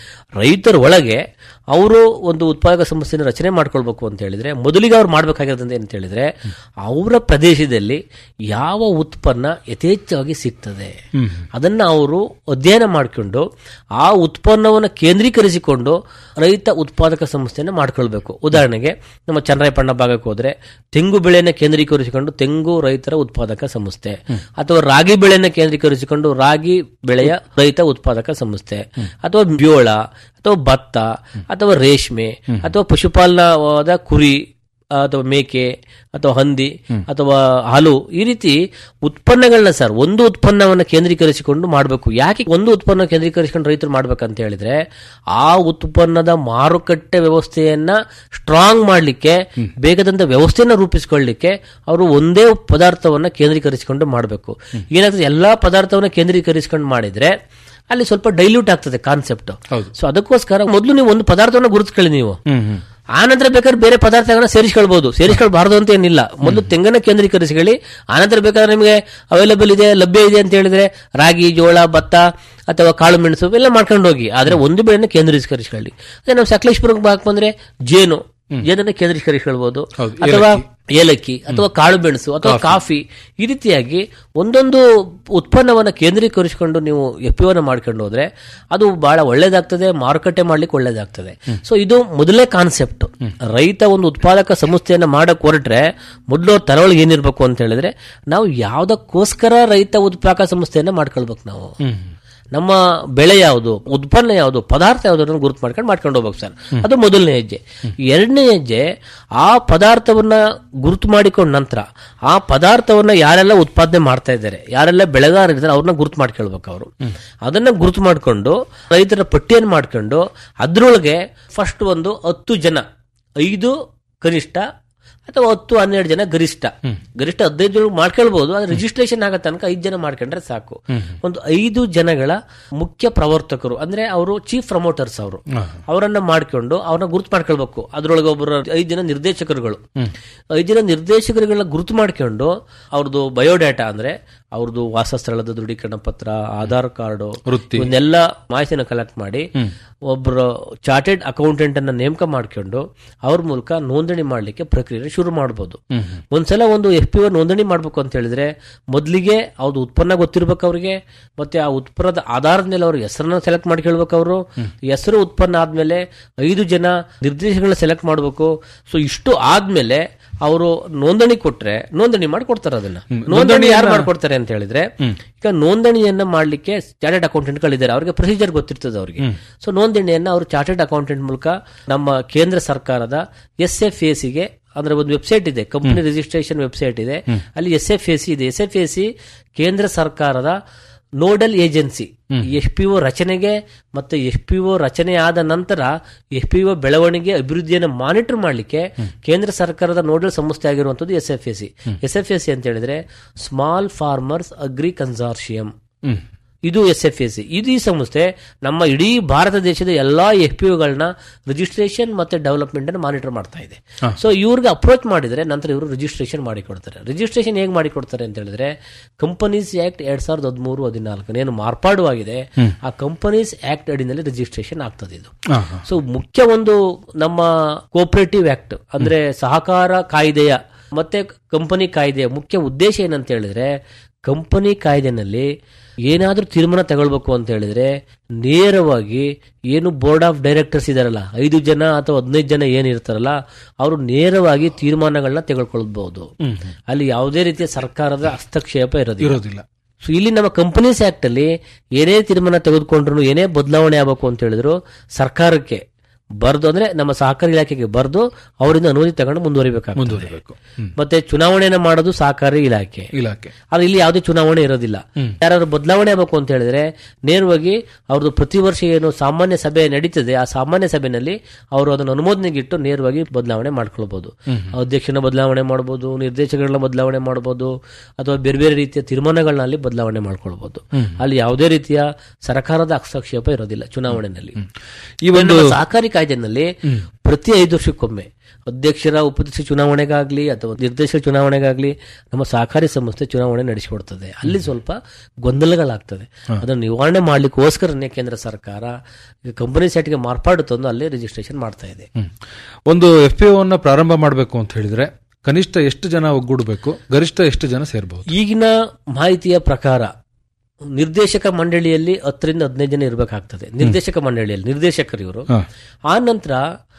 ರೈತರ ಒಳಗೆ ಅವರು ಒಂದು ಉತ್ಪಾದಕ ಸಂಸ್ಥೆನ ರಚನೆ ಮಾಡ್ಕೊಳ್ಬೇಕು ಅಂತ ಹೇಳಿದ್ರೆ ಮೊದಲಿಗೆ ಅವ್ರು ಮಾಡ್ಬೇಕಾಗಿರೋದಂತ ಅಂತ ಹೇಳಿದ್ರೆ ಅವರ ಪ್ರದೇಶದಲ್ಲಿ ಯಾವ ಉತ್ಪನ್ನ ಯಥೇಚ್ಛವಾಗಿ ಸಿಗ್ತದೆ ಅದನ್ನ ಅವರು ಅಧ್ಯಯನ ಮಾಡಿಕೊಂಡು ಆ ಉತ್ಪನ್ನವನ್ನು ಕೇಂದ್ರೀಕರಿಸಿಕೊಂಡು ರೈತ ಉತ್ಪಾದಕ ಸಂಸ್ಥೆಯನ್ನು ಮಾಡ್ಕೊಳ್ಬೇಕು ಉದಾಹರಣೆಗೆ ನಮ್ಮ ಚನ್ನರಾಯಪಣ್ಣ ಭಾಗಕ್ಕೆ ಹೋದ್ರೆ ತೆಂಗು ಬೆಳೆಯನ್ನು ಕೇಂದ್ರೀಕರಿಸಿಕೊಂಡು ತೆಂಗು ರೈತರ ಉತ್ಪಾದಕ ಸಂಸ್ಥೆ ಅಥವಾ ರಾಗಿ ಬೆಳೆಯನ್ನು ಕೇಂದ್ರೀಕರಿಸಿಕೊಂಡು ರಾಗಿ ಬೆಳೆಯ ರೈತ ಉತ್ಪಾದಕ ಸಂಸ್ಥೆ ಅಥವಾ ಜೋಳ ಅಥವಾ ಭತ್ತ ಅಥವಾ ರೇಷ್ಮೆ ಅಥವಾ ಪಶುಪಾಲನವಾದ ಕುರಿ ಅಥವಾ ಮೇಕೆ ಅಥವಾ ಹಂದಿ ಅಥವಾ ಹಾಲು ಈ ರೀತಿ ಉತ್ಪನ್ನಗಳನ್ನ ಸರ್ ಒಂದು ಉತ್ಪನ್ನವನ್ನು ಕೇಂದ್ರೀಕರಿಸಿಕೊಂಡು ಮಾಡಬೇಕು ಯಾಕೆ ಒಂದು ಉತ್ಪನ್ನ ಕೇಂದ್ರೀಕರಿಸಿಕೊಂಡು ರೈತರು ಮಾಡ್ಬೇಕಂತ ಹೇಳಿದ್ರೆ ಆ ಉತ್ಪನ್ನದ ಮಾರುಕಟ್ಟೆ ವ್ಯವಸ್ಥೆಯನ್ನ ಸ್ಟ್ರಾಂಗ್ ಮಾಡಲಿಕ್ಕೆ ಬೇಕಾದಂತ ವ್ಯವಸ್ಥೆಯನ್ನ ರೂಪಿಸಿಕೊಳ್ಳಲಿಕ್ಕೆ ಅವರು ಒಂದೇ ಪದಾರ್ಥವನ್ನ ಕೇಂದ್ರೀಕರಿಸಿಕೊಂಡು ಮಾಡಬೇಕು ಏನಾಗ್ತದೆ ಎಲ್ಲಾ ಪದಾರ್ಥವನ್ನ ಕೇಂದ್ರೀಕರಿಸಿಕೊಂಡು ಮಾಡಿದ್ರೆ ಅಲ್ಲಿ ಸ್ವಲ್ಪ ಡೈಲ್ಯೂಟ್ ಆಗ್ತದೆ ಕಾನ್ಸೆಪ್ಟ್ ಸೊ ಅದಕ್ಕೋಸ್ಕರ ಮೊದಲು ನೀವು ಒಂದು ಪದಾರ್ಥವನ್ನ ಗುರುತಿಸ್ಕೊಳ್ಳಿ ನೀವು ಆನಂತರ ಬೇಕಾದ್ರೆ ಬೇರೆ ಪದಾರ್ಥಗಳನ್ನ ಸೇರಿಸ್ಕೊಳ್ಬಹುದು ಸೇರಿಸ್ಕೊಳ್ಬಾರ್ದು ಅಂತ ಏನಿಲ್ಲ ಮೊದಲು ತೆಂಗನ್ನ ಕೇಂದ್ರೀಕರಿಸಿಕೊಳ್ಳಿ ಆನಂತರ ಬೇಕಾದ್ರೆ ನಿಮಗೆ ಅವೈಲೇಬಲ್ ಇದೆ ಲಭ್ಯ ಇದೆ ಅಂತ ಹೇಳಿದ್ರೆ ರಾಗಿ ಜೋಳ ಭತ್ತ ಅಥವಾ ಕಾಳು ಮೆಣಸು ಎಲ್ಲ ಮಾಡ್ಕೊಂಡು ಹೋಗಿ ಆದ್ರೆ ಒಂದು ಬೆಳೆನ ಕೇಂದ್ರೀಕರಿಸಿಕೊಳ್ಳಿ ಅದೇ ನಾವು ಸಕಲೇಶ್ಪುರಕ್ಕೆ ಬಾಕ್ ಬಂದ್ರೆ ಜೇನು ಜೇನನ್ನ ಕೇಂದ್ರೀಕರಿಸಿಕೊಳ್ಬಹುದು ಅಥವಾ ಏಲಕ್ಕಿ ಅಥವಾ ಕಾಳು ಮೆಣಸು ಅಥವಾ ಕಾಫಿ ಈ ರೀತಿಯಾಗಿ ಒಂದೊಂದು ಉತ್ಪನ್ನವನ್ನ ಕೇಂದ್ರೀಕರಿಸಿಕೊಂಡು ನೀವು ಎಪ್ಪಿವನ್ನ ಮಾಡ್ಕೊಂಡು ಹೋದ್ರೆ ಅದು ಬಹಳ ಒಳ್ಳೇದಾಗ್ತದೆ ಮಾರುಕಟ್ಟೆ ಮಾಡ್ಲಿಕ್ಕೆ ಒಳ್ಳೇದಾಗ್ತದೆ ಸೊ ಇದು ಮೊದಲೇ ಕಾನ್ಸೆಪ್ಟ್ ರೈತ ಒಂದು ಉತ್ಪಾದಕ ಸಂಸ್ಥೆಯನ್ನ ಮಾಡಕ್ ಹೊರಟ್ರೆ ಮೊದಲು ಅವ್ರ ತರೊಳಗೆ ಏನಿರ್ಬೇಕು ಅಂತ ಹೇಳಿದ್ರೆ ನಾವು ಯಾವ್ದಕ್ಕೋಸ್ಕರ ರೈತ ಉತ್ಪಾದಕ ಸಂಸ್ಥೆಯನ್ನ ಮಾಡ್ಕೊಳ್ಬೇಕು ನಾವು ನಮ್ಮ ಬೆಳೆ ಯಾವುದು ಉತ್ಪನ್ನ ಯಾವುದು ಪದಾರ್ಥ ಯಾವುದು ಅನ್ನೋದನ್ನ ಗುರುತು ಮಾಡ್ಕೊಂಡು ಮಾಡ್ಕೊಂಡು ಹೋಗ್ಬೇಕು ಸರ್ ಅದು ಮೊದಲನೇ ಹೆಜ್ಜೆ ಎರಡನೇ ಹೆಜ್ಜೆ ಆ ಪದಾರ್ಥವನ್ನ ಗುರುತು ಮಾಡಿಕೊಂಡ ನಂತರ ಆ ಪದಾರ್ಥವನ್ನ ಯಾರೆಲ್ಲ ಉತ್ಪಾದನೆ ಮಾಡ್ತಾ ಇದ್ದಾರೆ ಯಾರೆಲ್ಲ ಬೆಳೆಗಾರ ಇದ್ದಾರೆ ಅವ್ರನ್ನ ಗುರುತು ಮಾಡ್ಕೊಳ್ಬೇಕು ಅವರು ಅದನ್ನ ಗುರುತು ಮಾಡಿಕೊಂಡು ರೈತರ ಪಟ್ಟಿಯನ್ನು ಮಾಡ್ಕೊಂಡು ಅದ್ರೊಳಗೆ ಫಸ್ಟ್ ಒಂದು ಹತ್ತು ಜನ ಐದು ಕನಿಷ್ಠ ಅಥವಾ ಹತ್ತು ಹನ್ನೆರಡು ಜನ ಗರಿಷ್ಠ ಗರಿಷ್ಠ ಹದಿನೈದು ಜನ ಮಾಡ್ಕೊಳ್ಬಹುದು ಆದ್ರೆ ರಿಜಿಸ್ಟ್ರೇಷನ್ ಆಗೋ ತನಕ ಐದು ಜನ ಮಾಡ್ಕೊಂಡ್ರೆ ಸಾಕು ಒಂದು ಐದು ಜನಗಳ ಮುಖ್ಯ ಪ್ರವರ್ತಕರು ಅಂದ್ರೆ ಅವರು ಚೀಫ್ ಪ್ರಮೋಟರ್ಸ್ ಅವರು ಅವರನ್ನ ಮಾಡ್ಕೊಂಡು ಅವ್ರನ್ನ ಗುರುತು ಮಾಡ್ಕೊಳ್ಬೇಕು ಅದ್ರೊಳಗೆ ಒಬ್ಬರು ಐದು ಜನ ನಿರ್ದೇಶಕರುಗಳು ಐದು ಜನ ನಿರ್ದೇಶಕರುಗಳನ್ನ ಗುರುತು ಮಾಡ್ಕೊಂಡು ಅವ್ರದ್ದು ಬಯೋಡಾಟಾ ಅಂದ್ರೆ ಅವ್ರದ್ದು ವಾಸಸ್ಥಳದ ದೃಢೀಕರಣ ಪತ್ರ ಆಧಾರ್ ಕಾರ್ಡು ವೃತ್ತಿ. ಇವನ್ನೆಲ್ಲ ಮಾಹಿತಿನ ಕಲೆಕ್ಟ್ ಮಾಡಿ ಹ್ಮ್. ಒಬ್ಬರು ಚಾರ್ಟೆಡ್ ಅಕೌಂಟೆಂಟ್ ಅನ್ನ ನೇಮಕ ಮಾಡ್ಕೊಂಡು ಅವ್ರ ಮೂಲಕ ನೋಂದಣಿ ಮಾಡ್ಲಿಕ್ಕೆ ಪ್ರಕ್ರಿಯೆ ಶುರು ಮಾಡಬಹುದು ಹ್ಮ್. ಒಂದ್ಸಲ ಒಂದು ಎಫ್ ಪಿ ಒ ನೋಂದಣಿ ಮಾಡ್ಬೇಕು ಅಂತ ಹೇಳಿದ್ರೆ ಮೊದಲಿಗೆ ಅವ್ರದ್ದು ಉತ್ಪನ್ನ ಗೊತ್ತಿರ್ಬೇಕು ಅವ್ರಿಗೆ ಮತ್ತೆ ಆ ಉತ್ಪನ್ನದ ಆಧಾರದ ಮೇಲೆ ಅವ್ರ ಹೆಸರನ್ನ ಸೆಲೆಕ್ಟ್ ಮಾಡ್ಕೊಳ್ಬೇಕು ಅವರು ಹೆಸರು ಉತ್ಪನ್ನ ಆದ್ಮೇಲೆ ಐದು ಜನ ನಿರ್ದೇಶಕಗಳನ್ನ ಸೆಲೆಕ್ಟ್ ಮಾಡಬೇಕು ಸೊ ಇಷ್ಟು ಆದ್ಮೇಲೆ ಅವರು ನೋಂದಣಿ ಕೊಟ್ರೆ ನೋಂದಣಿ ಮಾಡ್ಕೊಡ್ತಾರೆ ಅದನ್ನ ಹ್ಮ್. ನೋಂದಣಿ ಯಾರು ನೋಂದಣಿಯನ್ನ- ಮಾಡ್ಕೊಡ್ತಾರೆ ಅಂತ ಹೇಳಿದ್ರೆ ಹ್ಮ್. ಈಗ ನೋಂದಣಿಯನ್ನ ಮಾಡ್ಲಿಕ್ಕೆ ಚಾರ್ಟೆಡ್ ಅಕೌಂಟೆಂಟ್ ಗಳಿದ್ದಾರೆ ಅವ್ರಿಗೆ ಪ್ರೊಸೀಜರ್ ಗೊತ್ತಿರ್ತದೆ ಅವ್ರಿಗೆ ಹ್ಮ್. ಸೊ ನೋಂದಣಿಯನ್ನ ಅವರು ಚಾರ್ಟೆಡ್ ಅಕೌಂಟೆಂಟ್ ಮೂಲಕ ನಮ್ಮ ಕೇಂದ್ರ ಸರ್ಕಾರದ ಎಸ್ ಎಫ್ ಎ ಸಿಗೆ ಅಂದ್ರೆ ಒಂದು ವೆಬ್ಸೈಟ್ ಇದೆ ಕಂಪನಿ ರಿಜಿಸ್ಟ್ರೇಷನ್ ವೆಬ್ಸೈಟ್ ಇದೆ ಹ್ಮ್. ಅಲ್ಲಿ ಎಸ್ ಎಫ್ ಎ ಸಿ ಇದೆ ಎಸ್ ಎಫ್ ಎ ಸಿ ಕೇಂದ್ರ ಸರ್ಕಾರದ nodal agency F P O ರಚನೆಗೆ ಮತ್ತೆ ಎಫ್ ಪಿ ಒ ರಚನೆ ಆದ ನಂತರ ಎಫ್ ಪಿ ಒ ಬೆಳವಣಿಗೆ ಅಭಿವೃದ್ಧಿಯನ್ನು ಮಾನಿಟರ್ ಮಾಡಲಿಕ್ಕೆ ಕೇಂದ್ರ ಸರ್ಕಾರದ ನೋಡಲ್ ಸಂಸ್ಥೆ ಆಗಿರುವಂತದ್ದು S F A C S F A C ಅಂತ ಹೇಳಿದ್ರೆ ಸ್ಮಾಲ್ ಫಾರ್ಮರ್ಸ್ ಅಗ್ರಿ ಕನ್ಸಾರ್ಷಿಯಂ ಹ್ಮ್. ಇದು ಎಸ್ ಎಫ್ ಎಸ್ ಇದು ಈ ಸಂಸ್ಥೆ ನಮ್ಮ ಇಡೀ ಭಾರತ ದೇಶದ ಎಲ್ಲಾ ಎಫ್ ಪಿ ಒಗಳನ್ನ ರಿಜಿಸ್ಟ್ರೇಷನ್ ಮತ್ತೆ ಡೆವಲಪ್ಮೆಂಟ್ ಅನ್ನು ಮಾನಿಟರ್ ಮಾಡ್ತಾ ಇದೆ ಹಾ. ಸೊ ಇವ್ರಿಗೆ ಅಪ್ರೋಚ್ ಮಾಡಿದ್ರೆ ನಂತರ ಇವರು ರಿಜಿಸ್ಟ್ರೇಷನ್ ಮಾಡಿ ಕೊಡ್ತಾರೆ ರಿಜಿಸ್ಟ್ರೇಷನ್ ಹೇಗೆ ಮಾಡಿ ಕೊಡ್ತಾರೆ ಅಂತ ಹೇಳಿದ್ರೆ ಕಂಪನೀಸ್ ಆಕ್ಟ್ ಎರಡ್ ಸಾವಿರದ ಹದಿಮೂರು ಹದಿನಾಲ್ಕು ಏನು ಮಾರ್ಪಾಡುವಾಗಿದೆ ಹ್ಮ್. ಆ ಕಂಪನೀಸ್ ಆಕ್ಟ್ ಅಡಿನಲ್ಲಿ ರಿಜಿಸ್ಟ್ರೇಷನ್ ಆಗ್ತದೆ ಇದು ಹಾ, ಹಾ. ಸೊ ಮುಖ್ಯ ಒಂದು ನಮ್ಮ ಕೋಪರೇಟಿವ್ ಆಕ್ಟ್ ಅಂದ್ರೆ ಸಹಕಾರ ಕಾಯ್ದೆಯ ಮತ್ತೆ ಕಂಪನಿ ಕಾಯ್ದೆಯ ಮುಖ್ಯ ಉದ್ದೇಶ ಏನಂತ ಹೇಳಿದ್ರೆ ಕಂಪನಿ ಕಾಯ್ದೆನಲ್ಲಿ ಏನಾದ್ರೂ ತೀರ್ಮಾನ ತಗೊಳ್ಬೇಕು ಅಂತ ಹೇಳಿದ್ರೆ ನೇರವಾಗಿ ಏನು ಬೋರ್ಡ್ ಆಫ್ ಡೈರೆಕ್ಟರ್ಸ್ ಇದಾರಲ್ಲ ಐದು ಜನ ಅಥವಾ ಹದಿನೈದು ಜನ ಏನಿರ್ತಾರಲ್ಲ ಅವರು ನೇರವಾಗಿ ತೀರ್ಮಾನಗಳನ್ನ ತೆಗೆದುಕೊಳ್ಬಹುದು ಹ್ಮ್. ಅಲ್ಲಿ ಯಾವುದೇ ರೀತಿಯ ಸರ್ಕಾರದ ಹಸ್ತಕ್ಷೇಪ ಇರೋದಿಲ್ಲ ಇರೋದಿಲ್ಲ ಸೊ ಇಲ್ಲಿ ನಮ್ಮ ಕಂಪನೀಸ್ ಆಕ್ಟ್ ಅಲ್ಲಿ ಏನೇ ತೀರ್ಮಾನ ತೆಗೆದುಕೊಂಡ್ರು ಏನೇ ಬದಲಾವಣೆ ಆಗಬೇಕು ಅಂತ ಹೇಳಿದ್ರು ಸರ್ಕಾರಕ್ಕೆ ಬರ್ದು ಅಂದ್ರೆ ನಮ್ಮ ಸಹಕಾರಿ ಇಲಾಖೆಗೆ ಬರ್ದು ಅವರಿಂದ ಅನುಮತಿ ತಗೊಂಡು ಮುಂದುವರಿಬೇಕಾಗ್ತದೆ ಮುಂದುವರಿಬೇಕು ಹ್ಮ್. ಮತ್ತೆ ಚುನಾವಣೆನ ಮಾಡೋದು ಸಹಕಾರಿ ಇಲಾಖೆ ಇಲಾಖೆ ಆದ್ರೆ ಇಲ್ಲಿ ಯಾವುದೇ ಚುನಾವಣೆ ಇರೋದಿಲ್ಲ ಹ್ಮ್. ಯಾರಾದ್ರೂ ಬದಲಾವಣೆ ಆಗಬೇಕು ಅಂತ ಹೇಳಿದ್ರೆ ನೇರವಾಗಿ ಅವ್ರದ್ದು ಪ್ರತಿ ವರ್ಷ ಏನು ಸಾಮಾನ್ಯ ಸಭೆ ನಡೀತದೆ ಆ ಸಾಮಾನ್ಯ ಸಭೆಯಲ್ಲಿ ಅವರು ಅದನ್ನು ಅನುಮೋದನೆಗಿಟ್ಟು ನೇರವಾಗಿ ಬದಲಾವಣೆ ಮಾಡ್ಕೊಳ್ಬಹುದು ಹ್ಮ್. ಅಧ್ಯಕ್ಷನ ಬದಲಾವಣೆ ಮಾಡಬಹುದು ನಿರ್ದೇಶಕಗಳನ್ನ ಬದಲಾವಣೆ ಮಾಡಬಹುದು ಅಥವಾ ಬೇರೆ ಬೇರೆ ರೀತಿಯ ತೀರ್ಮಾನಗಳನ್ನ ಅಲ್ಲಿ ಬದಲಾವಣೆ ಮಾಡ್ಕೊಳ್ಬಹುದು ಹ್ಮ್. ಅಲ್ಲಿ ಯಾವುದೇ ರೀತಿಯ ಸರ್ಕಾರದ ಹಸ್ತಕ್ಷೇಪ ಇರೋದಿಲ್ಲ ಚುನಾವಣೆಯಲ್ಲಿ ಈ ಒಂದು ನಮ್ಮ ಸಹಕಾರಿ ಕಾಯ್ದೆನಲ್ಲಿ ಪ್ರತಿ ಐದು ವರ್ಷಕ್ಕೊಮ್ಮೆ ಅಧ್ಯಕ್ಷರ ಉಪಾಧ್ಯಕ್ಷ ಚುನಾವಣೆಗಾಗ್ಲಿ ಅಥವಾ ನಿರ್ದೇಶಕ ಚುನಾವಣೆಗಾಗ್ಲಿ ನಮ್ಮ ಸಹಕಾರಿ ಸಂಸ್ಥೆ ಚುನಾವಣೆ ನಡೆಸಿಕೊಡ್ತದೆ ಅಲ್ಲಿ ಸ್ವಲ್ಪ ಗೊಂದಲಗಳಾಗ್ತದೆ ಅದನ್ನು ನಿವಾರಣೆ ಮಾಡ್ಲಿಕ್ಕೋಸ್ಕರನೇ ಕೇಂದ್ರ ಸರ್ಕಾರ ಕಂಪನಿ ಸೈಟ್ಗೆ ಮಾರ್ಪಾಡು ತಂದು ಅಲ್ಲಿ ರಿಜಿಸ್ಟ್ರೇಷನ್ ಮಾಡ್ತಾ ಇದೆ ಹ್ಮ್. ಒಂದು ಎಫ್ ಪಿ ಅನ್ನ ಪ್ರಾರಂಭ ಮಾಡಬೇಕು ಅಂತ ಹೇಳಿದ್ರೆ ಕನಿಷ್ಠ ಎಷ್ಟು ಜನ ಒಗ್ಗೂಡಬೇಕು ಗರಿಷ್ಠ ಎಷ್ಟು ಜನ ಸೇರಬಹುದು ಈಗಿನ ಮಾಹಿತಿಯ ಪ್ರಕಾರ ನಿರ್ದೇಶಕ ಮಂಡಳಿಯಲ್ಲಿ ಹತ್ತರಿಂದ ಹದಿನೈದು ಜನ ಇರಬೇಕಾಗ್ತದೆ ನಿರ್ದೇಶಕ ಮಂಡಳಿಯಲ್ಲಿ ನಿರ್ದೇಶಕರು ಇವರು ಹಾ. ಆ ನಂತರ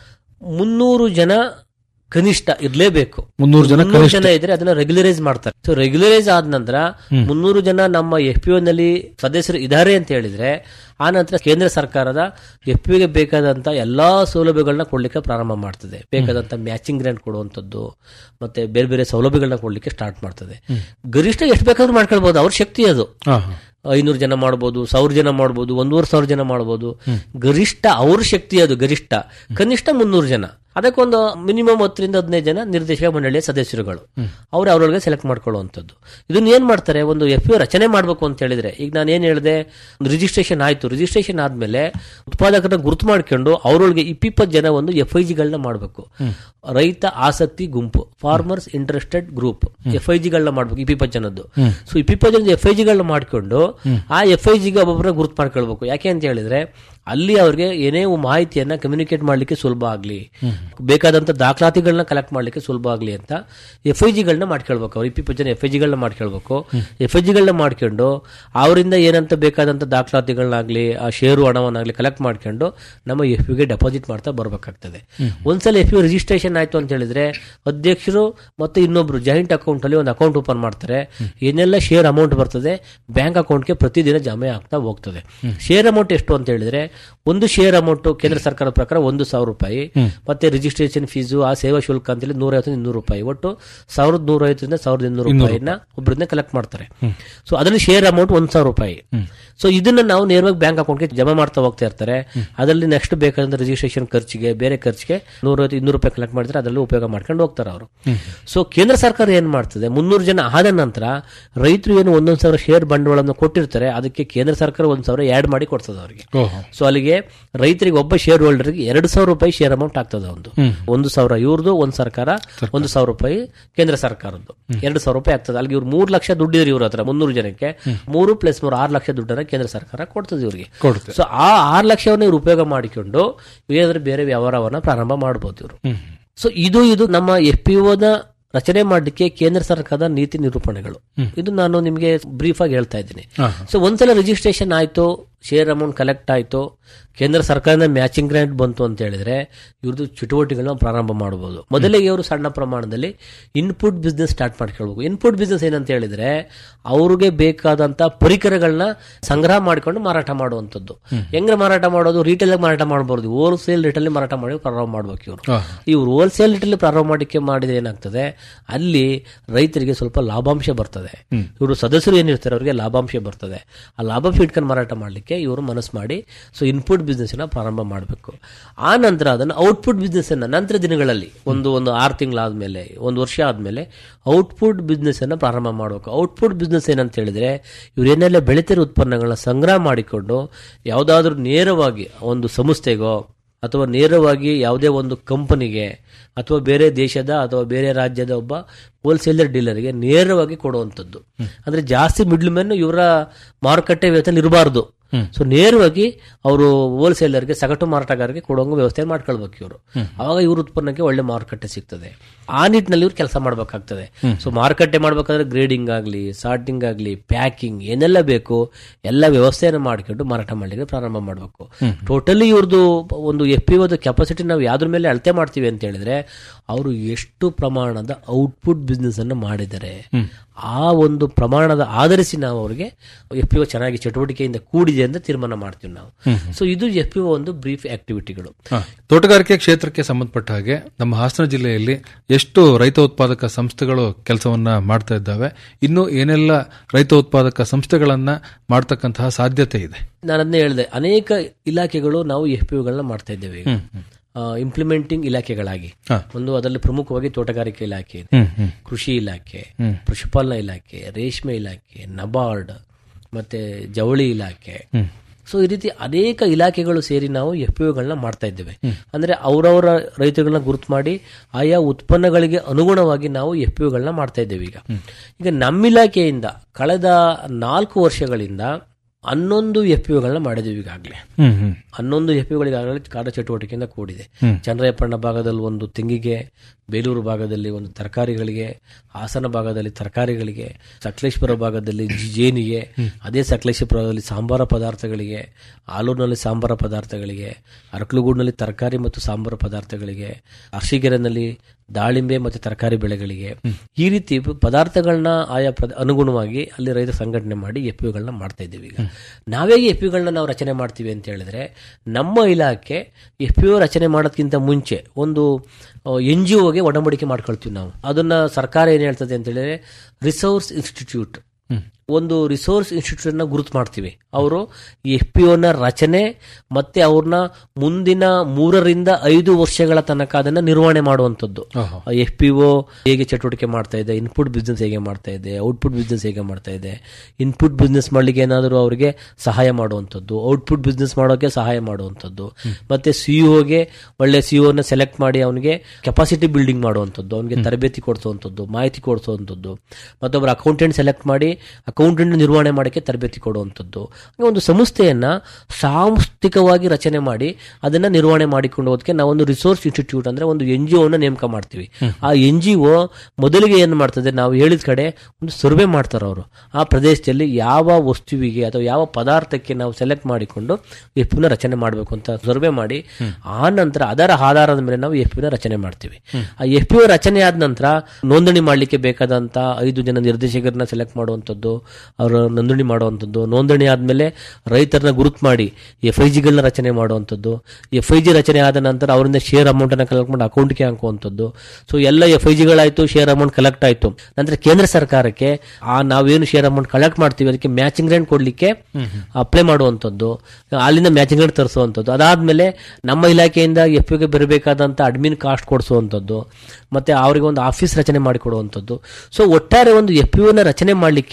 ಮುನ್ನೂರು ಜನ ಕನಿಷ್ಠ ಇರಲೇಬೇಕು ಮುನ್ನೂರು ಜನ ಕನಿಷ್ಠ. ಜನ ಇದ್ರೆ ಅದನ್ನ ರೆಗ್ಯುಲರೈಸ್ ಮಾಡ್ತಾರೆ ಸೊ ರೆಗ್ಯುಲರೈಸ್ ಆದ ನಂತರ ಹ್ಮ್. ಮುನ್ನೂರು ಜನ ನಮ್ಮ ಎಫ್ ಪಿ ನಲ್ಲಿ ಸದಸ್ಯರು ಇದ್ದಾರೆ ಅಂತ ಹೇಳಿದ್ರೆ ಆ ನಂತರ ಕೇಂದ್ರ ಸರ್ಕಾರದ ಎಫ್ ಪಿಗೆ ಬೇಕಾದಂತ ಎಲ್ಲಾ ಸೌಲಭ್ಯಗಳನ್ನ ಕೊಡ್ಲಿಕ್ಕೆ ಪ್ರಾರಂಭ ಮಾಡ್ತದೆ ಬೇಕಾದಂತ ಮ್ಯಾಚಿಂಗ್ ಗ್ರಾಂಟ್ ಕೊಡುವಂತದ್ದು ಮತ್ತೆ ಬೇರೆ ಬೇರೆ ಸೌಲಭ್ಯಗಳನ್ನ ಕೊಡ್ಲಿಕ್ಕೆ ಸ್ಟಾರ್ಟ್ ಮಾಡ್ತದೆ ಹ್ಮ್. ಗರಿಷ್ಠ ಎಷ್ಟು ಬೇಕಾದ್ರೂ ಮಾಡ್ಕೊಳ್ಬಹುದು ಅವ್ರ ಶಕ್ತಿ ಅದು ಹಾ, ಹಾ. ಐನೂರು ಜನ ಮಾಡ್ಬೋದು ಸಾವಿರ ಜನ ಮಾಡ್ಬೋದು ಒಂದೂವರೆ ಸಾವಿರ ಜನ ಮಾಡ್ಬೋದು ಗರಿಷ್ಠ ಅವ್ರ ಶಕ್ತಿ ಅದು ಗರಿಷ್ಠ ಕನಿಷ್ಠ ಮುನ್ನೂರು ಜನ ಅದಕ್ಕೊಂದು ಮಿನಿಮಮ್ ಹತ್ತರಿಂದ ಹದಿನೈದು ಜನ ನಿರ್ದೇಶಕ ಮಂಡಳಿಯ ಸದಸ್ಯರುಗಳು ಅವ್ರು ಅವ್ರೊಳಗೆ ಸೆಲೆಕ್ಟ್ ಮಾಡ್ಕೊಳ್ಳುವಂಥದ್ದು ಇದನ್ನ ಏನ್ ಮಾಡ್ತಾರೆ ಒಂದು ಎಫ್ ಯು ರಚನೆ ಮಾಡಬೇಕು ಅಂತ ಹೇಳಿದ್ರೆ ಈಗ ನಾನು ಏನ್ ಹೇಳಿದೆ ರಿಜಿಸ್ಟ್ರೇಷನ್ ಆಯ್ತು ರಿಜಿಸ್ಟ್ರೇಷನ್ ಆದ್ಮೇಲೆ ಉತ್ಪಾದಕರನ್ನ ಗುರುತು ಮಾಡ್ಕೊಂಡು ಅವರೊಳಗೆ ಇಪ್ಪಿಪ್ಪತ್ತು ಜನ ಒಂದು ಎಫ್ ಐ ಜಿಗಳನ್ನ ಮಾಡಬೇಕು ರೈತ ಆಸಕ್ತಿ ಗುಂಪು farmers interested group F I ಜಿಗಳನ್ನ ಮಾಡ್ಬೇಕು ಇಪ್ಪಿಪ್ಪತ್ತು ಜನದ್ದು ಹ್ಮ್. ಸೊ ಇಪ್ಪಿಪ್ಪತ್ತು ಜನದ ಎಫ್ ಐ ಜಿಗಳನ್ನ ಮಾಡ್ಕೊಂಡು ಆ ಎಫ್ ಐ ಜಿಗೆ ಒಬ್ಬೊಬ್ಬರ ಗುರುತು ಮಾಡ್ಕೊಳ್ಬೇಕು ಯಾಕೆ ಅಂತ ಹೇಳಿದ್ರೆ ಅಲ್ಲಿ ಅವ್ರಿಗೆ ಏನೇ ಒಂದು ಮಾಹಿತಿಯನ್ನ ಕಮ್ಯುನಿಕೇಟ್ ಮಾಡ್ಲಿಕ್ಕೆ ಸುಲಭ ಆಗ್ಲಿ ಬೇಕಾದಂತ ದಾಖಲಾತಿಗಳನ್ನ ಕಲೆಕ್ಟ್ ಮಾಡ್ಲಿಕ್ಕೆ ಸುಲಭ ಆಗ್ಲಿ ಅಂತ ಎಫ್ ಐ ಜಿಗಳನ್ನ ಮಾಡ್ಕೊಳ್ಬೇಕು ಅವ್ರು ಇಪ್ಪಿಪ್ಪತ್ತು ಜನ ಎಫ್ ಐ ಜಿಗಳನ್ನ ಮಾಡ್ಕೊಳ್ಬೇಕು ಎಫ್ ಐ ಜಿಗಳನ್ನ ಮಾಡ್ಕೊಂಡು ಅವರಿಂದ ಏನಂತ ಬೇಕಾದಂತ ದಾಖಲಾತಿಗಳನ್ನಾಗ್ಲಿ ಆ ಷೇರು ಹಣವನ್ನಾಗ್ಲಿ ಕಲೆಕ್ಟ್ ಮಾಡ್ಕೊಂಡು ನಮ್ಮ ಎಫ್ ಗೆ ಡೆಪಾಸಿಟ್ ಮಾಡ್ತಾ ಬರ್ಬೇಕಾಗ್ತದೆ ಒಂದ್ಸಲ ಎಫ್ ಯು ರಿಜಿಸ್ಟ್ರೇಷನ್ ಆಯ್ತು ಅಂತ ಹೇಳಿದ್ರೆ ಅಧ್ಯಕ್ಷರು ಮತ್ತೆ ಇನ್ನೊಬ್ರು ಜಾಯಿಂಟ್ ಅಕೌಂಟ್ ಅಲ್ಲಿ ಒಂದು ಅಕೌಂಟ್ ಓಪನ್ ಮಾಡ್ತಾರೆ ಏನೆಲ್ಲ ಶೇರ್ ಅಮೌಂಟ್ ಬರ್ತದೆ ಬ್ಯಾಂಕ್ ಅಕೌಂಟ್ಗೆ ಪ್ರತಿದಿನ ಜಮೆ ಆಗ್ತಾ ಹೋಗ್ತದೆ ಶೇರ್ ಅಮೌಂಟ್ ಎಷ್ಟು ಅಂತ ಹೇಳಿದ್ರೆ ಒಂದು ಶೇರ್ ಅಮೌಂಟ್ ಕೇಂದ್ರ ಸರ್ಕಾರದ ಪ್ರಕಾರ ಒಂದು ಸಾವಿರ ರೂಪಾಯಿ ಮತ್ತೆ ರಿಜಿಸ್ಟ್ರೇಷನ್ ಫೀಸು ಆ ಸೇವಾ ಶುಲ್ಕ ಅಂತೇಳಿ ನೂರ ಐವತ್ತು ಇನ್ನೂರು ರೂಪಾಯಿ ಒಟ್ಟು ಸಾವಿರದ ನೂರ ಐವತ್ತರಿಂದ ಸಾವಿರದ ಇನ್ನೂರು ಇನ್ನೂರು ರೂಪಾಯಿನ ಒಬ್ಬರಿಂದ ಕಲೆಕ್ಟ್ ಮಾಡ್ತಾರೆ ಸೊ ಅದರಲ್ಲಿ ಶೇರ್ ಅಮೌಂಟ್ ಒಂದ್ ಸಾವಿರ ರೂಪಾಯಿ ಸೊ ಇದನ್ನ ನಾವು ನೇರವಾಗಿ ಬ್ಯಾಂಕ್ ಅಕೌಂಟ್ಗೆ ಜಮಾ ಮಾಡ್ತಾ ಹೋಗ್ತಾ ಇರ್ತಾರೆ ಅದರಲ್ಲಿ ನೆಕ್ಸ್ಟ್ ಬೇಕಾದಂತ ರಿಜಿಸ್ಟ್ರೇಷನ್ ಖರ್ಚಿಗೆ ಬೇರೆ ಖರ್ಚಿಗೆ ನೂರ ಇನ್ನೂರು ರೂಪಾಯಿ ಕಲೆಕ್ಟ್ ಮಾಡಿದ್ರೆ ಅದರಲ್ಲಿ ಉಪಯೋಗ ಮಾಡ್ಕೊಂಡು ಹೋಗ್ತಾರೆ ಅವರು ಸೊ ಕೇಂದ್ರ ಸರ್ಕಾರ ಏನ್ ಮಾಡ್ತದೆ ಮುನ್ನೂರು ಜನ ಆದ ನಂತರ ರೈತರು ಏನು ಒಂದೊಂದು ಸಾವಿರ ಶೇರ್ ಬಂಡವಾಳವನ್ನು ಕೊಟ್ಟಿರ್ತಾರೆ ಅದಕ್ಕೆ ಕೇಂದ್ರ ಸರ್ಕಾರ ಒಂದ್ ಸಾವಿರ ಆಡ್ ಮಾಡಿ ಕೊಡ್ತದೆ ಅವರಿಗೆ ಓಹೋ. ಸೊ ಅಲ್ಲಿಗೆ ರೈತರಿಗೆ ಒಬ್ಬ ಶೇರ್ ಹೋಲ್ಡರ್ಗೆ ಎರಡು ಸಾವಿರ ರೂಪಾಯಿ ಶೇರ್ ಅಮೌಂಟ್ ಆಗ್ತದೆ ಒಂದು ಹ್ಮ್. ಒಂದು ಸಾವಿರ ಇವ್ರದ್ದು ಒಂದು ಸರ್ಕಾರ ಒಂದು ಸಾವಿರ ರೂಪಾಯಿ ಕೇಂದ್ರ ಸರ್ಕಾರದ್ದು ಎರಡು ಸಾವಿರ ರೂಪಾಯಿ ಆಗ್ತದೆ ಅಲ್ಲಿಗೆ ಇವ್ರು ಮೂರು ಲಕ್ಷ ದುಡ್ಡಿದ್ರು ಇವ್ರ ಹತ್ರ ಮುನ್ನೂರು ಜನಕ್ಕೆ ಮೂರು ಪ್ಲಸ್ ಮೂರು ಆರು ಲಕ್ಷ ದುಡ್ಡನ್ನ ಕೇಂದ್ರ ಸರ್ಕಾರ ಕೊಡ್ತದೆ ಇವ್ರಿಗೆ ಕೊಡುತ್ತೆ. ಸೊ ಆ ಆರು ಲಕ್ಷವನ್ನು ಇವ್ರು ಉಪಯೋಗ ಮಾಡಿಕೊಂಡು ಏನಾದ್ರೂ ಬೇರೆ ವ್ಯವಹಾರವನ್ನ ಪ್ರಾರಂಭ ಮಾಡಬಹುದು ಇವರು ಹ್ಮ್. ಸೊ ಇದು ಇದು ನಮ್ಮ ಎಫ್ ಪಿ ದ ರಚನೆ ಮಾಡಲಿಕ್ಕೆ ಕೇಂದ್ರ ಸರ್ಕಾರದ ನೀತಿ ನಿರೂಪಣೆಗಳು ಇದು ನಾನು ನಿಮಗೆ ಬ್ರೀಫ್ ಆಗಿ ಹೇಳ್ತಾ ಇದ್ದೀನಿ ಹಾ, ಸೊ ಒಂದ್ಸಲ ರಿಜಿಸ್ಟ್ರೇಷನ್ ಆಯ್ತು ಶೇರ್ ಅಮೌಂಟ್ ಕಲೆಕ್ಟ್ ಆಯ್ತು ಕೇಂದ್ರ ಸರ್ಕಾರದ ಮ್ಯಾಚಿಂಗ್ ಗ್ರಾಂಟ್ ಬಂತು ಅಂತ ಹೇಳಿದ್ರೆ ಇವ್ರದ್ದು ಚಟುವಟಿಕೆಗಳನ್ನ ಪ್ರಾರಂಭ ಮಾಡಬಹುದು ಮೊದಲಿಗೆ ಇವರು ಸಣ್ಣ ಪ್ರಮಾಣದಲ್ಲಿ ಇನ್ಪುಟ್ ಬಿಸ್ನೆಸ್ ಸ್ಟಾರ್ಟ್ ಮಾಡ್ಕೊಳ್ಬೇಕು ಇನ್ಪುಟ್ ಬಿಸ್ನೆಸ್ ಏನಂತ ಹೇಳಿದ್ರೆ ಅವ್ರಿಗೆ ಬೇಕಾದಂತ ಪರಿಕರಗಳನ್ನ ಸಂಗ್ರಹ ಮಾಡಿಕೊಂಡು ಮಾರಾಟ ಮಾಡುವಂತದ್ದು ಹೆಂಗ್ ಮಾರಾಟ ಮಾಡೋದು ರಿಟೇಲ್ ಮಾರಾಟ ಮಾಡಬಾರ್ದು ಹೋಲ್ಸೇಲ್ ರೇಟಲ್ಲಿ ಮಾರಾಟ ಮಾಡಿ ಪ್ರಾರಂಭ ಮಾಡ್ಬೇಕು ಇವರು ಹಾ. ಇವ್ರು ಹೋಲ್ಸೇಲ್ ರೇಟಲ್ಲಿ ಪ್ರಾರಂಭ ಮಾಡಿಕೆ ಮಾಡಿದ್ರೆ ಏನಾಗ್ತದೆ ಅಲ್ಲಿ ರೈತರಿಗೆ ಸ್ವಲ್ಪ ಲಾಭಾಂಶ ಬರ್ತದೆ ಹ್ಮ್. ಇವರು ಸದಸ್ಯರು ಏನಿರ್ತಾರೆ ಅವರಿಗೆ ಲಾಭಾಂಶ ಬರ್ತದೆ ಆ ಲಾಭಾಂಶ ಇಟ್ಕೊಂಡು ಮಾರಾಟ ಮಾಡಲಿಕ್ಕೆ ಇವರು ಮನಸ್ಸು ಮಾಡಿ ಸೊ ಇನ್ಪುಟ್ ಬಿಸ್ನೆಸ್ ಪ್ರಾರಂಭ ಮಾಡಬೇಕು ಆ ನಂತರ ಅದನ್ನು ಔಟ್ಪುಟ್ ಬಿಸ್ನೆಸ್ ಅನ್ನ ನಂತರ ದಿನಗಳಲ್ಲಿ ಒಂದು ಒಂದು ಆರು ತಿಂಗಳಾದ್ಮೇಲೆ ಒಂದು ವರ್ಷ ಆದ್ಮೇಲೆ ಔಟ್ಪುಟ್ ಬಿಸ್ನೆಸ್ ಅನ್ನ ಪ್ರಾರಂಭ ಮಾಡಬೇಕು ಔಟ್ಪುಟ್ ಬಿಸ್ನೆಸ್ ಏನಂತ ಹೇಳಿದ್ರೆ ಇವ್ರು ಏನೆಲ್ಲ ಬೆಳಿತಿರೋ ಉತ್ಪನ್ನಗಳನ್ನ ಸಂಗ್ರಹ ಮಾಡಿಕೊಂಡು ಯಾವುದಾದ್ರೂ ನೇರವಾಗಿ ಒಂದು ಸಂಸ್ಥೆಗೋ ಅಥವಾ ನೇರವಾಗಿ ಯಾವುದೇ ಒಂದು ಕಂಪನಿಗೆ ಅಥವಾ ಬೇರೆ ದೇಶದ ಅಥವಾ ಬೇರೆ ರಾಜ್ಯದ ಒಬ್ಬ ಹೋಲ್ಸೇಲರ್ ಡೀಲರ್ಗೆ ನೇರವಾಗಿ ಕೊಡುವಂಥದ್ದು ಅಂದ್ರೆ ಜಾಸ್ತಿ ಮಿಡ್ಲ್ ಮೆನ್ ಇವರ ಮಾರುಕಟ್ಟೆ ವ್ಯವಸ್ಥೆ ಇರಬಾರ್ದು ಸೊ ನೇರವಾಗಿ ಅವರು ಹೋಲ್ಸೇಲರ್ಗೆ ಸಗಟು ಮಾರಾಟಗಾರರಿಗೆ ಕೊಡುವಂಗ ವ್ಯವಸ್ಥೆ ಮಾಡ್ಕೊಳ್ಬೇಕು ಇವರು ಅವಾಗ ಇವ್ರ ಉತ್ಪನ್ನಕ್ಕೆ ಒಳ್ಳೆ ಮಾರುಕಟ್ಟೆ ಸಿಗ್ತದೆ ಆ ನಿಟ್ಟಿನಲ್ಲಿ ಇವ್ರು ಕೆಲಸ ಮಾಡಬೇಕಾಗ್ತದೆ ಸೊ ಮಾರುಕಟ್ಟೆ ಮಾಡ್ಬೇಕಾದ್ರೆ ಗ್ರೇಡಿಂಗ್ ಆಗಲಿ ಸಾರ್ಟಿಂಗ್ ಆಗಲಿ ಪ್ಯಾಕಿಂಗ್ ಏನೆಲ್ಲ ಬೇಕು ಎಲ್ಲ ವ್ಯವಸ್ಥೆಯನ್ನು ಮಾಡ್ಕೊಂಡು ಮಾರಾಟ ಮಾಡಲಿಕ್ಕೆ ಪ್ರಾರಂಭ ಮಾಡಬೇಕು ಟೋಟಲಿ ಇವ್ರದ್ದು ಒಂದು ಎಫ್ ಪಿ ಕೆಪಾಸಿಟಿ ನಾವು ಯಾವ್ದ್ರ ಮೇಲೆ ಅಳತೆ ಮಾಡ್ತೀವಿ ಅಂತ ಹೇಳಿದ್ರೆ ಅವರು ಎಷ್ಟು ಪ್ರಮಾಣದ ಔಟ್ಪುಟ್ ಬಿಸ್ನೆಸ್ ಅನ್ನು ಮಾಡಿದ್ದಾರೆ ಆ ಒಂದು ಪ್ರಮಾಣದ ಆಧರಿಸಿ ನಾವು ಅವರಿಗೆ ಎಫ್ ಪಿ ಚೆನ್ನಾಗಿ ಚಟುವಟಿಕೆಯಿಂದ ಕೂಡಿದೆ ಅಂತ ತೀರ್ಮಾನ ಮಾಡ್ತೀವಿ ನಾವು ಸೊ ಇದು ಎಫ್ ಪಿ ಒಂದು ಬ್ರೀಫ್ ಆಕ್ಟಿವಿಟಿಗಳು ಹಾ. ತೋಟಗಾರಿಕೆ ಕ್ಷೇತ್ರಕ್ಕೆ ಸಂಬಂಧಪಟ್ಟ ಹಾಗೆ ನಮ್ಮ ಹಾಸನ ಜಿಲ್ಲೆಯಲ್ಲಿ ಎಷ್ಟು ರೈತ ಉತ್ಪಾದಕ ಸಂಸ್ಥೆಗಳು ಕೆಲಸವನ್ನ ಮಾಡ್ತಾ ಇದ್ದಾವೆ ಇನ್ನು ಏನೆಲ್ಲ ರೈತ ಉತ್ಪಾದಕ ಸಂಸ್ಥೆಗಳನ್ನ ಮಾಡ್ತಕ್ಕಂತಹ ಸಾಧ್ಯತೆ ಇದೆ ನಾನು ಅದನ್ನೇ ಹೇಳಿದೆ ಅನೇಕ ಇಲಾಖೆಗಳು ನಾವು ಎಫ್ ಪಿ ಗಳನ್ನ ಮಾಡ್ತಾ ಇದ್ದೇವೆ ಈಗ ಇಂಪ್ಲಿಮೆಂಟಿಂಗ್ ಇಲಾಖೆಗಳಾಗಿ ಹಾ. ಒಂದು ಅದರಲ್ಲಿ ಪ್ರಮುಖವಾಗಿ ತೋಟಗಾರಿಕೆ ಇಲಾಖೆ ಇದೆ ಹ್ಮ್, ಹ್ಮ್. ಕೃಷಿ ಇಲಾಖೆ ಹ್ಮ್. ಪಶುಪಾಲನಾ ಇಲಾಖೆ ರೇಷ್ಮೆ ಇಲಾಖೆ ನಬಾರ್ಡ್ ಮತ್ತೆ ಜವಳಿ ಇಲಾಖೆ ಹ್ಮ್. ಸೊ ಈ ರೀತಿ ಅನೇಕ ಇಲಾಖೆಗಳು ಸೇರಿ ನಾವು ಎಫ್ ಪಿ ಗಳನ್ನ ಮಾಡ್ತಾ ಇದ್ದೇವೆ ಅಂದ್ರೆ ಅವರವರ ರೈತಗಳನ್ನ ಗುರುತು ಮಾಡಿ ಆಯಾ ಉತ್ಪನ್ನಗಳಿಗೆ ಅನುಗುಣವಾಗಿ ನಾವು ಎಫ್ ಪಿ ಗಳನ್ನ ಮಾಡ್ತಾ ಇದ್ದೇವೆ ಈಗ ಈಗ ನಮ್ಮ ಇಲಾಖೆಯಿಂದ ಕಳೆದ ನಾಲ್ಕು ವರ್ಷಗಳಿಂದ ಹನ್ನೊಂದು ಎಫ್ ಪಿ ಗಳನ್ನ ಮಾಡಿದ್ದೀವಿ ಈಗಾಗಲೇ ಹ್ಮ್, ಹ್ಮ್. ಹನ್ನೊಂದು ಎಫ್ ಪಿಗಳಿಗಾಗಲೇ ಕಾರ್ಯಚಟುವಟಿಕೆಯಿಂದ ಕೂಡಿದೆ ಹ್ಮ್. ಚನ್ನರಾಯಪಟ್ಟಣ ಭಾಗದಲ್ಲಿ ಒಂದು ತೆಂಗಿಗೆ ಬೇಲೂರು ಭಾಗದಲ್ಲಿ ಒಂದು ತರಕಾರಿಗಳಿಗೆ ಹಾಸನ ಭಾಗದಲ್ಲಿ ತರಕಾರಿಗಳಿಗೆ ಸಕಲೇಶ್ಪುರ ಭಾಗದಲ್ಲಿ ಜಿ- ಜೇನಿಗೆ ಅದೇ ಸಕಲೇಶ್ಪುರದಲ್ಲಿ ಸಾಂಬಾರ ಪದಾರ್ಥಗಳಿಗೆ ಆಲೂರಿನಲ್ಲಿ ಸಾಂಬಾರ ಪದಾರ್ಥಗಳಿಗೆ ಅರಕಲುಗೂಡಿನಲ್ಲಿ ತರಕಾರಿ ಮತ್ತು ಸಾಂಬಾರ ಪದಾರ್ಥಗಳಿಗೆ ಅರ್ಶಿಗೆರೆನಲ್ಲಿ ದಾಳಿಂಬೆ ಮತ್ತು ತರಕಾರಿ ಬೆಳೆಗಳಿಗೆ ಈ ರೀತಿ ಪದಾರ್ಥಗಳನ್ನ ಆಯಾ ಪ್ರದ- ಅನುಗುಣವಾಗಿ ಅಲ್ಲಿ ರೈತ ಸಂಘಟನೆ ಮಾಡಿ ಎಫ್ ಪಿಗಳನ್ನ ಮಾಡ್ತಾ ಇದ್ದೀವಿ ಈಗ ನಾವೇ ಎಫ್ ಪಿಗಳನ್ನ ನಾವು ರಚನೆ ಮಾಡ್ತೀವಿ ಅಂತ ಹೇಳಿದ್ರೆ ನಮ್ಮ ಇಲಾಖೆ ಎಫ್ ಪಿ ರಚನೆ ಮಾಡೋದಕ್ಕಿಂತ ಮುಂಚೆ ಒಂದು ಎನ್ ಜಿ ಒಗೆ ಒಡಂಬಡಿಕೆ ಮಾಡ್ಕೊಳ್ತೀವಿ ನಾವು ಅದನ್ನ ಸರ್ಕಾರ ಏನ್ ಹೇಳ್ತದೆ ಅಂತ ಹೇಳಿದ್ರೆ ರಿಸೋರ್ಸ್ ಇನ್ಸ್ಟಿಟ್ಯೂಟ್ ಒಂದು ರಿಸೋರ್ಸ್ ಇನ್ಸ್ಟಿಟ್ಯೂಟ್ ಅನ್ನ ಗುರುತು ಮಾಡ್ತೀವಿ ಅವರು ಎಫ್ ಪಿ ನ ರಚನೆ ಮತ್ತೆ ಅವ್ರನ್ನ ಮುಂದಿನ ಮೂರರಿಂದ ಐದು ವರ್ಷಗಳ ತನಕ ಅದನ್ನ ನಿರ್ವಹಣೆ ಮಾಡುವಂತದ್ದು ಎಫ್ ಪಿ ಒ ಹೇಗೆ ಚಟುವಟಿಕೆ ಮಾಡ್ತಾ ಇದೆ ಇನ್ಪುಟ್ ಬಿಸ್ನೆಸ್ ಹೇಗೆ ಮಾಡ್ತಾ ಇದೆ ಔಟ್ಪುಟ್ ಬಿಸ್ನೆಸ್ ಹೇಗೆ ಮಾಡ್ತಾ ಇದೆ ಇನ್ಪುಟ್ ಬಿಸ್ನೆಸ್ ಮಾಡ್ಲಿಕ್ಕೆ ಏನಾದರೂ ಅವರಿಗೆ ಸಹಾಯ ಮಾಡುವಂಥದ್ದು ಔಟ್ಪುಟ್ ಬಿಸ್ನೆಸ್ ಮಾಡೋಕೆ ಸಹಾಯ ಮಾಡುವಂಥದ್ದು ಮತ್ತೆ ಸಿಇಒಗೆ ಒಳ್ಳೆ ಸಿಇಒನ ಸೆಲೆಕ್ಟ್ ಮಾಡಿ ಅವನಿಗೆ ಕೆಪಾಸಿಟಿ ಬಿಲ್ಡಿಂಗ್ ಮಾಡುವಂಥದ್ದು ಅವನಿಗೆ ತರಬೇತಿ ಕೊಡಿಸುವಂಥದ್ದು ಮಾಹಿತಿ ಕೊಡಿಸುವಂಥದ್ದು ಮತ್ತೊಬ್ಬರು ಅಕೌಂಟೆಂಟ್ ಸೆಲೆಕ್ಟ್ ಮಾಡಿ ಅಕೌಂಟೆಂಟ್ ನಿರ್ವಹಣೆ ಮಾಡೋಕ್ಕೆ ತರಬೇತಿ ಕೊಡುವಂಥದ್ದು ಹಾಗೆ ಒಂದು ಸಂಸ್ಥೆಯನ್ನ ಸಾಂಸ್ಥಿಕವಾಗಿ ರಚನೆ ಮಾಡಿ ಅದನ್ನ ನಿರ್ವಹಣೆ ಮಾಡಿಕೊಂಡು ಹೋದಕ್ಕೆ ನಾವೊಂದು ರಿಸೋರ್ಸ್ ಇನ್ಸ್ಟಿಟ್ಯೂಟ್ ಅಂದ್ರೆ ಒಂದು ಎನ್ ಜಿ ಒನ ನೇಮಕ ಮಾಡ್ತೀವಿ ಆ ಎನ್ ಜಿ ಒ ಮೊದಲಿಗೆ ಏನು ಮಾಡ್ತದೆ ನಾವು ಹೇಳಿದ ಕಡೆ ಒಂದು ಸರ್ವೆ ಮಾಡ್ತಾರೆ ಅವರು ಆ ಪ್ರದೇಶದಲ್ಲಿ ಯಾವ ವಸ್ತುವಿಗೆ ಅಥವಾ ಯಾವ ಪದಾರ್ಥಕ್ಕೆ ನಾವು ಸೆಲೆಕ್ಟ್ ಮಾಡಿಕೊಂಡು ಎಫ್ ನ ರಚನೆ ಮಾಡಬೇಕು ಅಂತ ಸರ್ವೆ ಮಾಡಿ ಆ ನಂತರ ಅದರ ಆಧಾರದ ಮೇಲೆ ನಾವು ಎಫ್ ನ ರಚನೆ ಮಾಡ್ತೀವಿ ಆ ಎಫ್ ಪಿ ರಚನೆ ಆದ ನಂತರ ನೋಂದಣಿ ಮಾಡಲಿಕ್ಕೆ ಬೇಕಾದಂತ ಐದು ಜನ ನಿರ್ದೇಶಕರನ್ನ ಸೆಲೆಕ್ಟ್ ಮಾಡುವಂಥದ್ದು ಅವರ ನೋಂದಣಿ ಮಾಡುವಂಥದ್ದು ನೋಂದಣಿ ಆದ್ಮೇಲೆ ರೈತರನ್ನ ಗುರುತು ಮಾಡಿ ಎಫ್ ಐ ಜಿಗಳನ್ನ ರಚನೆ ಮಾಡುವಂಥದ್ದು ಎಫ್ ಐ ಜಿ ರಚನೆ ಆದ ನಂತರ ಅವರಿಂದ ಶೇರ್ ಅಮೌಂಟ್ ಅನ್ನ ಕಲೆಕ್ಟ್ ಮಾಡಿ ಅಕೌಂಟ್ಗೆ ಹಾಕುವಂಥದ್ದು ಸೊ ಎಲ್ಲ ಎಫ್ ಐ ಜಿಗಳಾಯ್ತು ಶೇರ್ ಅಮೌಂಟ್ ಕಲೆಕ್ಟ್ ಆಯ್ತು ನಂತರ ಕೇಂದ್ರ ಸರ್ಕಾರಕ್ಕೆ ಆ ನಾವೇನು ಶೇರ್ ಅಮೌಂಟ್ ಕಲೆಕ್ಟ್ ಮಾಡ್ತೀವಿ ಅದಕ್ಕೆ ಮ್ಯಾಚಿಂಗ್ ಗ್ರಾಂಟ್ ಕೊಡ್ಲಿಕ್ಕೆ ಅಪ್ಲೈ ಮಾಡುವಂಥದ್ದು ಅಲ್ಲಿಂದ ಮ್ಯಾಚಿಂಗ್ ಗ್ರಾಂಟ್ ತರಿಸುವಂಥದ್ದು ಅದಾದ್ಮೇಲೆ ನಮ್ಮ ಇಲಾಖೆಯಿಂದ ಎಫ್ ಗೆ ಬರಬೇಕಾದಂತ ಅಡ್ಮಿನ್ ಕಾಸ್ಟ್ ಕೊಡಿಸುವಂಥದ್ದು ಮತ್ತೆ ಅವರಿಗೆ ಒಂದು ಆಫೀಸ್ ರಚನೆ ಮಾಡಿಕೊಡುವಂಥದ್ದು ಸೊ ಒಟ್ಟಾರೆ ಒಂದು ಎಫ್ ನ ರಚನೆ ಮಾಡಲಿಕ್ಕೆ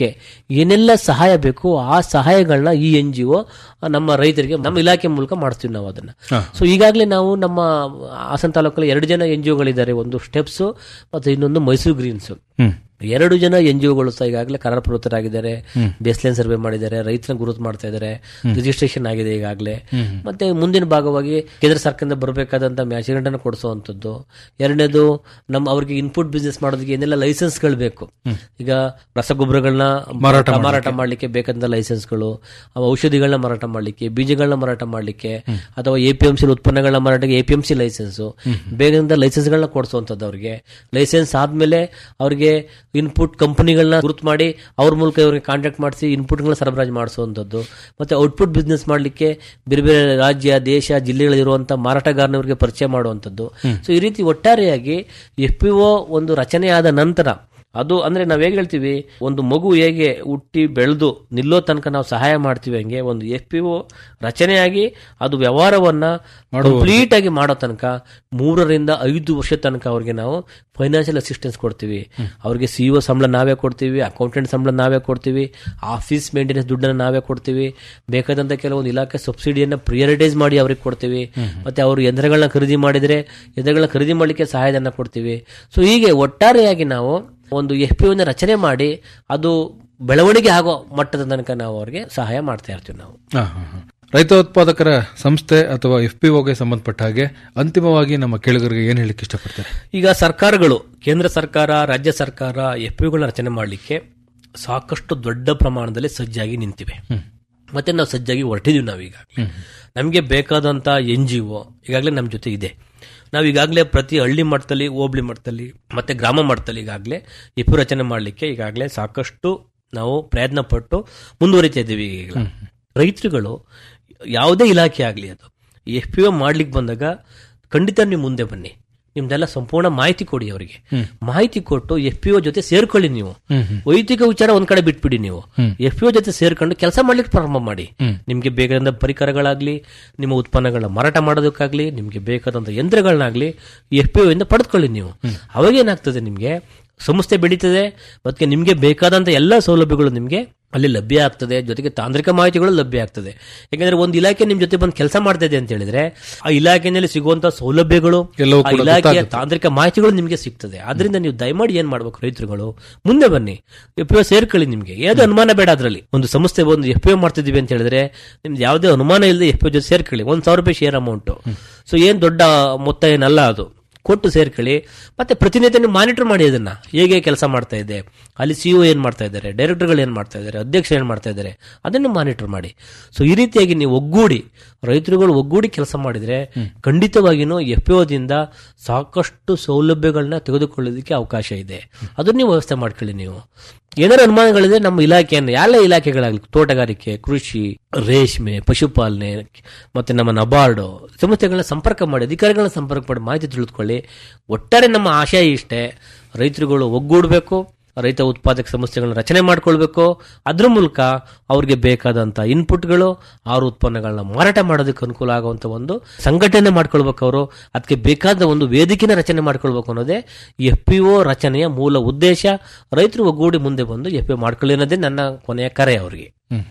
ಏನೆಲ್ಲ ಸಹಾಯ ಬೇಕು ಆ ಸಹಾಯಗಳನ್ನ ಈ ಎನ್ ಜಿ ಒ ನಮ್ಮ ರೈತರಿಗೆ ನಮ್ಮ ಇಲಾಖೆ ಮೂಲಕ ಮಾಡ್ತೀವಿ ನಾವು ಅದನ್ನ ಹಾ. ಸೊ ಈಗಾಗಲೇ ನಾವು ನಮ್ಮ ಹಾಸನ ತಾಲೂಕಲ್ಲಿ ಎರಡು ಜನ ಎನ್ ಜಿ ಒಗಳಿದ್ದಾರೆ ಒಂದು ಸ್ಟೆಪ್ಸ್ ಮತ್ತು ಇನ್ನೊಂದು ಮೈಸೂರು ಗ್ರೀನ್ಸ್ ಹ್ಮ್. ಎರಡು ಜನ ಎನ್ ಜಿ ಒಗಳು ಸಹ ಈಗಾಗಲೇ ಕರಾರಪ್ರವೃತ್ತರಾಗಿದ್ದಾರೆ ಹ್ಮ್. ಬೇಸ್ಲೈನ್ ಸರ್ವೆ ಮಾಡಿದ್ದಾರೆ ರೈತರನ್ನ ಗುರುತು ಮಾಡ್ತಾ ಇದ್ದಾರೆ ಹ್ಮ್. ರಿಜಿಸ್ಟ್ರೇಷನ್ ಆಗಿದೆ ಈಗಾಗಲೇ ಹ್ಮ್. ಮತ್ತೆ ಮುಂದಿನ ಭಾಗವಾಗಿ ಕೇಂದ್ರ ಸರ್ಕಾರದಿಂದ ಬರಬೇಕಾದಂತ ಮ್ಯಾಚುರಿಟಿ ಅನ್ನು ಕೊಡಿಸುವಂಥದ್ದು ಎರಡನೇದು ನಮ್ಮ ಅವ್ರಿಗೆ ಇನ್ಪುಟ್ ಬಿಸ್ನೆಸ್ ಮಾಡೋದಕ್ಕೆ ಏನೆಲ್ಲ ಲೈಸೆನ್ಸ್ಗಳು ಬೇಕು ಹ್ಮ್. ಈಗ ರಸಗೊಬ್ಬರಗಳನ್ನ ಮಾರಾಟ ಮಾರಾಟ ಮಾಡ್ಲಿಕ್ಕೆ. ಮಾಡಲಿಕ್ಕೆ ಬೇಕಾದಂತ ಲೈಸೆನ್ಸ್ಗಳು ಔಷಧಿಗಳನ್ನ ಮಾರಾಟ ಮಾಡಲಿಕ್ಕೆ ಬೀಜಗಳನ್ನ ಮಾರಾಟ ಮಾಡಲಿಕ್ಕೆ ಅಥವಾ ಎ ಪಿ ಎಂ ಸಿ ಉತ್ಪನ್ನಗಳನ್ನ ಮಾರಾಟಕ್ಕೆ A P M C licence ಬೇಗದಿಂದ ಲೈಸೆನ್ಸ್ಗಳನ್ನ ಕೊಡಿಸುವಂಥದ್ದು ಅವ್ರಿಗೆ ಲೈಸೆನ್ಸ್ ಆದ್ಮೇಲೆ ಅವ್ರಿಗೆ ಇನ್ಪುಟ್ ಕಂಪನಿಗಳನ್ನ ಗುರುತು ಮಾಡಿ ಅವ್ರ ಮೂಲಕ ಇವ್ರಿಗೆ ಕಾಂಟ್ಯಾಕ್ಟ್ ಮಾಡಿಸಿ ಇನ್ಪುಟ್ಗಳನ್ನ ಸರಬರಾಜು ಮಾಡಿಸುವಂಥದ್ದು ಮತ್ತೆ ಔಟ್ಪುಟ್ ಬಿಸ್ನೆಸ್ ಮಾಡಲಿಕ್ಕೆ ಬೇರೆ ಬೇರೆ ರಾಜ್ಯ ದೇಶ ಜಿಲ್ಲೆಗಳಿರುವಂಥ ಮಾರಾಟಗಾರನವರಿಗೆ ಪರಿಚಯ ಮಾಡುವಂಥದ್ದು ಹ್ಮ್. ಸೊ ಈ ರೀತಿ ಒಟ್ಟಾರೆಯಾಗಿ ಎಫ್ ಪಿ ಒ ಒಂದು ರಚನೆ ಆದ ನಂತರ ಅದು ಅಂದ್ರೆ ನಾವ್ ಹೇಗೆ ಹೇಳ್ತೀವಿ ಒಂದು ಮಗು ಹೇಗೆ ಹುಟ್ಟಿ ಬೆಳೆದು ನಿಲ್ಲೋ ತನಕ ನಾವು ಸಹಾಯ ಮಾಡ್ತೀವಿ ಹಂಗೆ ಒಂದು ಎಫ್ ಪಿ ಒ ರಚನೆಯಾಗಿ ಅದು ವ್ಯವಹಾರವನ್ನ ಮಾಡುವವರೆಗೆ. ಕಂಪ್ಲೀಟ್ ಆಗಿ ಮಾಡೋ ತನಕ ಮೂರರಿಂದ ಐದು ವರ್ಷ ತನಕ ಅವ್ರಿಗೆ ನಾವು ಫೈನಾನ್ಷಿಯಲ್ ಅಸಿಸ್ಟೆನ್ಸ್ ಕೊಡ್ತೀವಿ ಅವ್ರಿಗೆ ಸಿ ಒ ಸಂಬಳ ನಾವೇ ಕೊಡ್ತೀವಿ ಅಕೌಂಟೆಂಟ್ ಸಂಬಳ ನಾವೇ ಕೊಡ್ತೀವಿ ಆಫೀಸ್ ಮೇಂಟೆನೆನ್ಸ್ ದುಡ್ಡನ್ನು ನಾವೇ ಕೊಡ್ತೀವಿ ಬೇಕಾದಂತ ಕೆಲವೊಂದು ಇಲಾಖೆ ಸಬ್ಸಿಡಿಯನ್ನ ಪ್ರಿಯರಿಟೈಸ್ ಮಾಡಿ ಅವ್ರಿಗೆ ಕೊಡ್ತೀವಿ ಮತ್ತೆ ಅವರು ಯಂತ್ರಗಳನ್ನ ಖರೀದಿ ಮಾಡಿದ್ರೆ ಯಂತ್ರಗಳನ್ನ ಖರೀದಿ ಮಾಡಲಿಕ್ಕೆ ಸಹಾಯಧನ ಕೊಡ್ತೀವಿ ಸೊ ಹೀಗೆ ಒಟ್ಟಾರೆಯಾಗಿ ನಾವು ಒಂದು ಎಫ್ ಪಿ ರಚನೆ ಮಾಡಿ ಅದು ಬೆಳವಣಿಗೆ ಆಗೋ ಮಟ್ಟದ ತನಕ ನಾವು ಅವ್ರಿಗೆ ಸಹಾಯ ಮಾಡ್ತಾ ಇರ್ತೀವಿ ನಾವು ಹಾ, ಹಾ, ಹಾ. ರೈತ ಉತ್ಪಾದಕರ ಸಂಸ್ಥೆ ಅಥವಾ ಎಫ್ ಪಿ ಒಗೆ ಸಂಬಂಧಪಟ್ಟ ಹಾಗೆ ಅಂತಿಮವಾಗಿ ನಮ್ಮ ಕೇಳುಗರಿಗೆ ಏನ್ ಹೇಳಿಕ್ಕೆ ಇಷ್ಟಪಡ್ತಾರೆ ಈಗ ಸರ್ಕಾರಗಳು ಕೇಂದ್ರ ಸರ್ಕಾರ ರಾಜ್ಯ ಸರ್ಕಾರ ಎಫ್ ರಚನೆ ಮಾಡಲಿಕ್ಕೆ ಸಾಕಷ್ಟು ದೊಡ್ಡ ಪ್ರಮಾಣದಲ್ಲಿ ಸಜ್ಜಾಗಿ ನಿಂತಿವೆ ಮತ್ತೆ ನಾವು ಸಜ್ಜಾಗಿ ಹೊರಟಿದೀವಿ ನಾವೀಗ ನಮಗೆ ಬೇಕಾದಂತ ಎನ್ ಜಿ ಒ ಈಗಾಗಲೇ ನಮ್ಮ ಜೊತೆ ಇದೆ ನಾವು ಈಗಾಗಲೇ ಪ್ರತಿ ಹಳ್ಳಿ ಮಟ್ಟದಲ್ಲಿ ಹೋಬಳಿ ಮಟ್ಟದಲ್ಲಿ ಮತ್ತೆ ಗ್ರಾಮ ಮಟ್ಟದಲ್ಲಿ ಈಗಾಗಲೇ ಎಫ್ ರಚನೆ ಮಾಡಲಿಕ್ಕೆ ಈಗಾಗಲೇ ಸಾಕಷ್ಟು ನಾವು ಪ್ರಯತ್ನ ಪಟ್ಟು ಮುಂದುವರಿತಾ ಇದ್ದೀವಿ ಈಗ ರೈತರುಗಳು ಯಾವುದೇ ಇಲಾಖೆ ಆಗಲಿ ಅದು ಎಫ್ ಪಿ ಒ ಮಾಡ್ಲಿಕ್ಕೆ ಬಂದಾಗ ಖಂಡಿತ ನೀವು ಮುಂದೆ ಬನ್ನಿ ನಿಮ್ದೆಲ್ಲ ಸಂಪೂರ್ಣ ಮಾಹಿತಿ ಕೊಡಿ ಅವರಿಗೆ ಮಾಹಿತಿ ಕೊಟ್ಟು ಎಫ್ ಪಿ ಒ ಜೊತೆ ಸೇರ್ಕೊಳ್ಳಿ ನೀವು ವೈಯಕ್ತಿಕ ವಿಚಾರ ಒಂದ್ ಕಡೆ ಬಿಟ್ಬಿಡಿ ನೀವು ಎಫ್ ಪಿ ಒ ಜೊತೆ ಸೇರ್ಕೊಂಡು ಕೆಲಸ ಮಾಡ್ಲಿಕ್ಕೆ ಪ್ರಾರಂಭ ಮಾಡಿ ನಿಮ್ಗೆ ಬೇಕಾದಂತ ಪರಿಕರಗಳಾಗ್ಲಿ ನಿಮ್ಮ ಉತ್ಪನ್ನಗಳನ್ನ ಮಾರಾಟ ಮಾಡೋದಕ್ಕಾಗ್ಲಿ ನಿಮ್ಗೆ ಬೇಕಾದಂತ ಯಂತ್ರಗಳನ್ನಾಗ್ಲಿ ಎಫ್ ಪಿ ಒ ಇಂದ ಪಡೆದುಕೊಳ್ಳಿ ನೀವು ಅವಾಗ ಏನಾಗ್ತದೆ ನಿಮ್ಗೆ ಸಂಸ್ಥೆ ಬೆಳೀತದೆ ಮತ್ತೆ ನಿಮ್ಗೆ ಬೇಕಾದಂತ ಎಲ್ಲ ಸೌಲಭ್ಯಗಳು ನಿಮ್ಗೆ ಅಲ್ಲಿ ಲಭ್ಯ ಆಗ್ತದೆ ಜೊತೆಗೆ ತಾಂತ್ರಿಕ ಮಾಹಿತಿಗಳು ಲಭ್ಯ ಆಗ್ತದೆ ಯಾಕಂದ್ರೆ ಒಂದು ಇಲಾಖೆ ನಿಮ್ ಜೊತೆ ಬಂದು ಕೆಲಸ ಮಾಡ್ತಾ ಇದೆ ಅಂತ ಹೇಳಿದ್ರೆ ಆ ಇಲಾಖೆನಲ್ಲಿ ಸಿಗುವಂತ ಸೌಲಭ್ಯಗಳು ಎಲ್ಲವೂ ಆ ಕೂಡ ಇಲಾಖೆಯ ಗೊತ್ತಾಗುತ್ತೆ. ತಾಂತ್ರಿಕ ಮಾಹಿತಿಗಳು ನಿಮ್ಗೆ ಸಿಗ್ತದೆ ಆದ್ರಿಂದ ನೀವು ದಯಮಾಡಿ ಏನ್ ಮಾಡ್ಬೇಕು ರೈತರುಗಳು ಮುಂದೆ ಬನ್ನಿ ಎಫ್ ಪಿ ಸೇರ್ಕೊಳ್ಳಿ ನಿಮ್ಗೆ ಯಾವ್ದು ಅನುಮಾನ ಬೇಡ ಅದರಲ್ಲಿ ಒಂದು ಸಂಸ್ಥೆ ಒಂದು ಎಫ್ ಪಿ ಮಾಡ್ತಿದೀವಿ ಅಂತ ಹೇಳಿದ್ರೆ ನಿಮ್ದು ಯಾವುದೇ ಅನುಮಾನ ಇಲ್ಲದೆ ಎಫ್ ಪಿ ಜೊತೆ ಸೇರ್ಕೊಳ್ಳಿ ಒಂದ್ ಸಾವಿರ ರೂಪಾಯಿ ಶೇರ್ ಅಮೌಂಟ್ ಸೊ ಏನ್ ದೊಡ್ಡ ಮೊತ್ತ ಏನಲ್ಲ ಅದು ಕೊಟ್ಟು ಸೇರ್ಕೊಳ್ಳಿ ಮತ್ತೆ ಪ್ರತಿನಿತ್ಯ ನೀವು ಮಾನಿಟರ್ ಮಾಡಿ ಅದನ್ನ ಹೇಗೆ ಕೆಲಸ ಮಾಡ್ತಾ ಇದೆ ಅಲ್ಲಿ ಸಿಇಒ ಏನ್ ಮಾಡ್ತಾ ಇದ್ದಾರೆ ಡೈರೆಕ್ಟರ್ಗಳು ಏನ್ ಮಾಡ್ತಾ ಇದ್ದಾರೆ ಅಧ್ಯಕ್ಷ ಏನ್ ಮಾಡ್ತಾ ಇದ್ದಾರೆ ಅದನ್ನು ಮಾನಿಟರ್ ಮಾಡಿ ಸೊ ಈ ರೀತಿಯಾಗಿ ನೀವು ಒಗ್ಗೂಡಿ ರೈತರುಗಳು ಒಗ್ಗೂಡಿ ಕೆಲಸ ಮಾಡಿದ್ರೆ ಖಂಡಿತವಾಗಿಯೂ ಎಫ್ ದಿಂದ ಸಾಕಷ್ಟು ಸೌಲಭ್ಯಗಳನ್ನ ತೆಗೆದುಕೊಳ್ಳೋದಕ್ಕೆ ಅವಕಾಶ ಇದೆ ಅದನ್ನ ನೀವು ವ್ಯವಸ್ಥೆ ಮಾಡ್ಕೊಳ್ಳಿ ನೀವು ಏನಾದ್ರು ಅನುಮಾನಗಳಿದೆ ನಮ್ಮ ಇಲಾಖೆಯನ್ನು ಎಲ್ಲ ಇಲಾಖೆಗಳಾಗಲಿ ತೋಟಗಾರಿಕೆ ಕೃಷಿ ರೇಷ್ಮೆ ಪಶುಪಾಲನೆ ಮತ್ತೆ ನಮ್ಮ ನಬಾರ್ಡು ಸಂಸ್ಥೆಗಳನ್ನ ಸಂಪರ್ಕ ಮಾಡಿ ಅಧಿಕಾರಿಗಳನ್ನ ಸಂಪರ್ಕ ಮಾಡಿ ಮಾಹಿತಿ ತಿಳಿದುಕೊಳ್ಳಿ ಒಟ್ಟಾರೆ ನಮ್ಮ ಆಶಯ ಇಷ್ಟೇ ರೈತರುಗಳು ಒಗ್ಗೂಡಬೇಕು ರೈತ ಉತ್ಪಾದಕ ಸಂಸ್ಥೆಗಳನ್ನ ರಚನೆ ಮಾಡ್ಕೊಳ್ಬೇಕು ಅದ್ರ ಮೂಲಕ ಅವ್ರಿಗೆ ಬೇಕಾದಂತ ಇನ್ಪುಟ್ಗಳು ಅವ್ರ ಉತ್ಪನ್ನಗಳನ್ನ ಮಾರಾಟ ಮಾಡೋದಕ್ಕೆ ಅನುಕೂಲ ಆಗುವಂತ ಒಂದು ಸಂಘಟನೆ ಮಾಡ್ಕೊಳ್ಬೇಕು ಅವರು ಅದಕ್ಕೆ ಬೇಕಾದ ಒಂದು ವೇದಿಕೆನ ರಚನೆ ಮಾಡ್ಕೊಳ್ಬೇಕು ಅನ್ನೋದೇ ಎಫ್ ಪಿ ಒ ರಚನೆಯ ಮೂಲ ಉದ್ದೇಶ ರೈತರು ಒಗ್ಗೂಡಿ ಮುಂದೆ ಬಂದು ಎಫ್ ಪಿ ಮಾಡ್ಕೊಳ್ಳಿ ಅನ್ನೋದೇ ನನ್ನ ಕೊನೆಯ ಕರೆ ಅವರಿಗೆ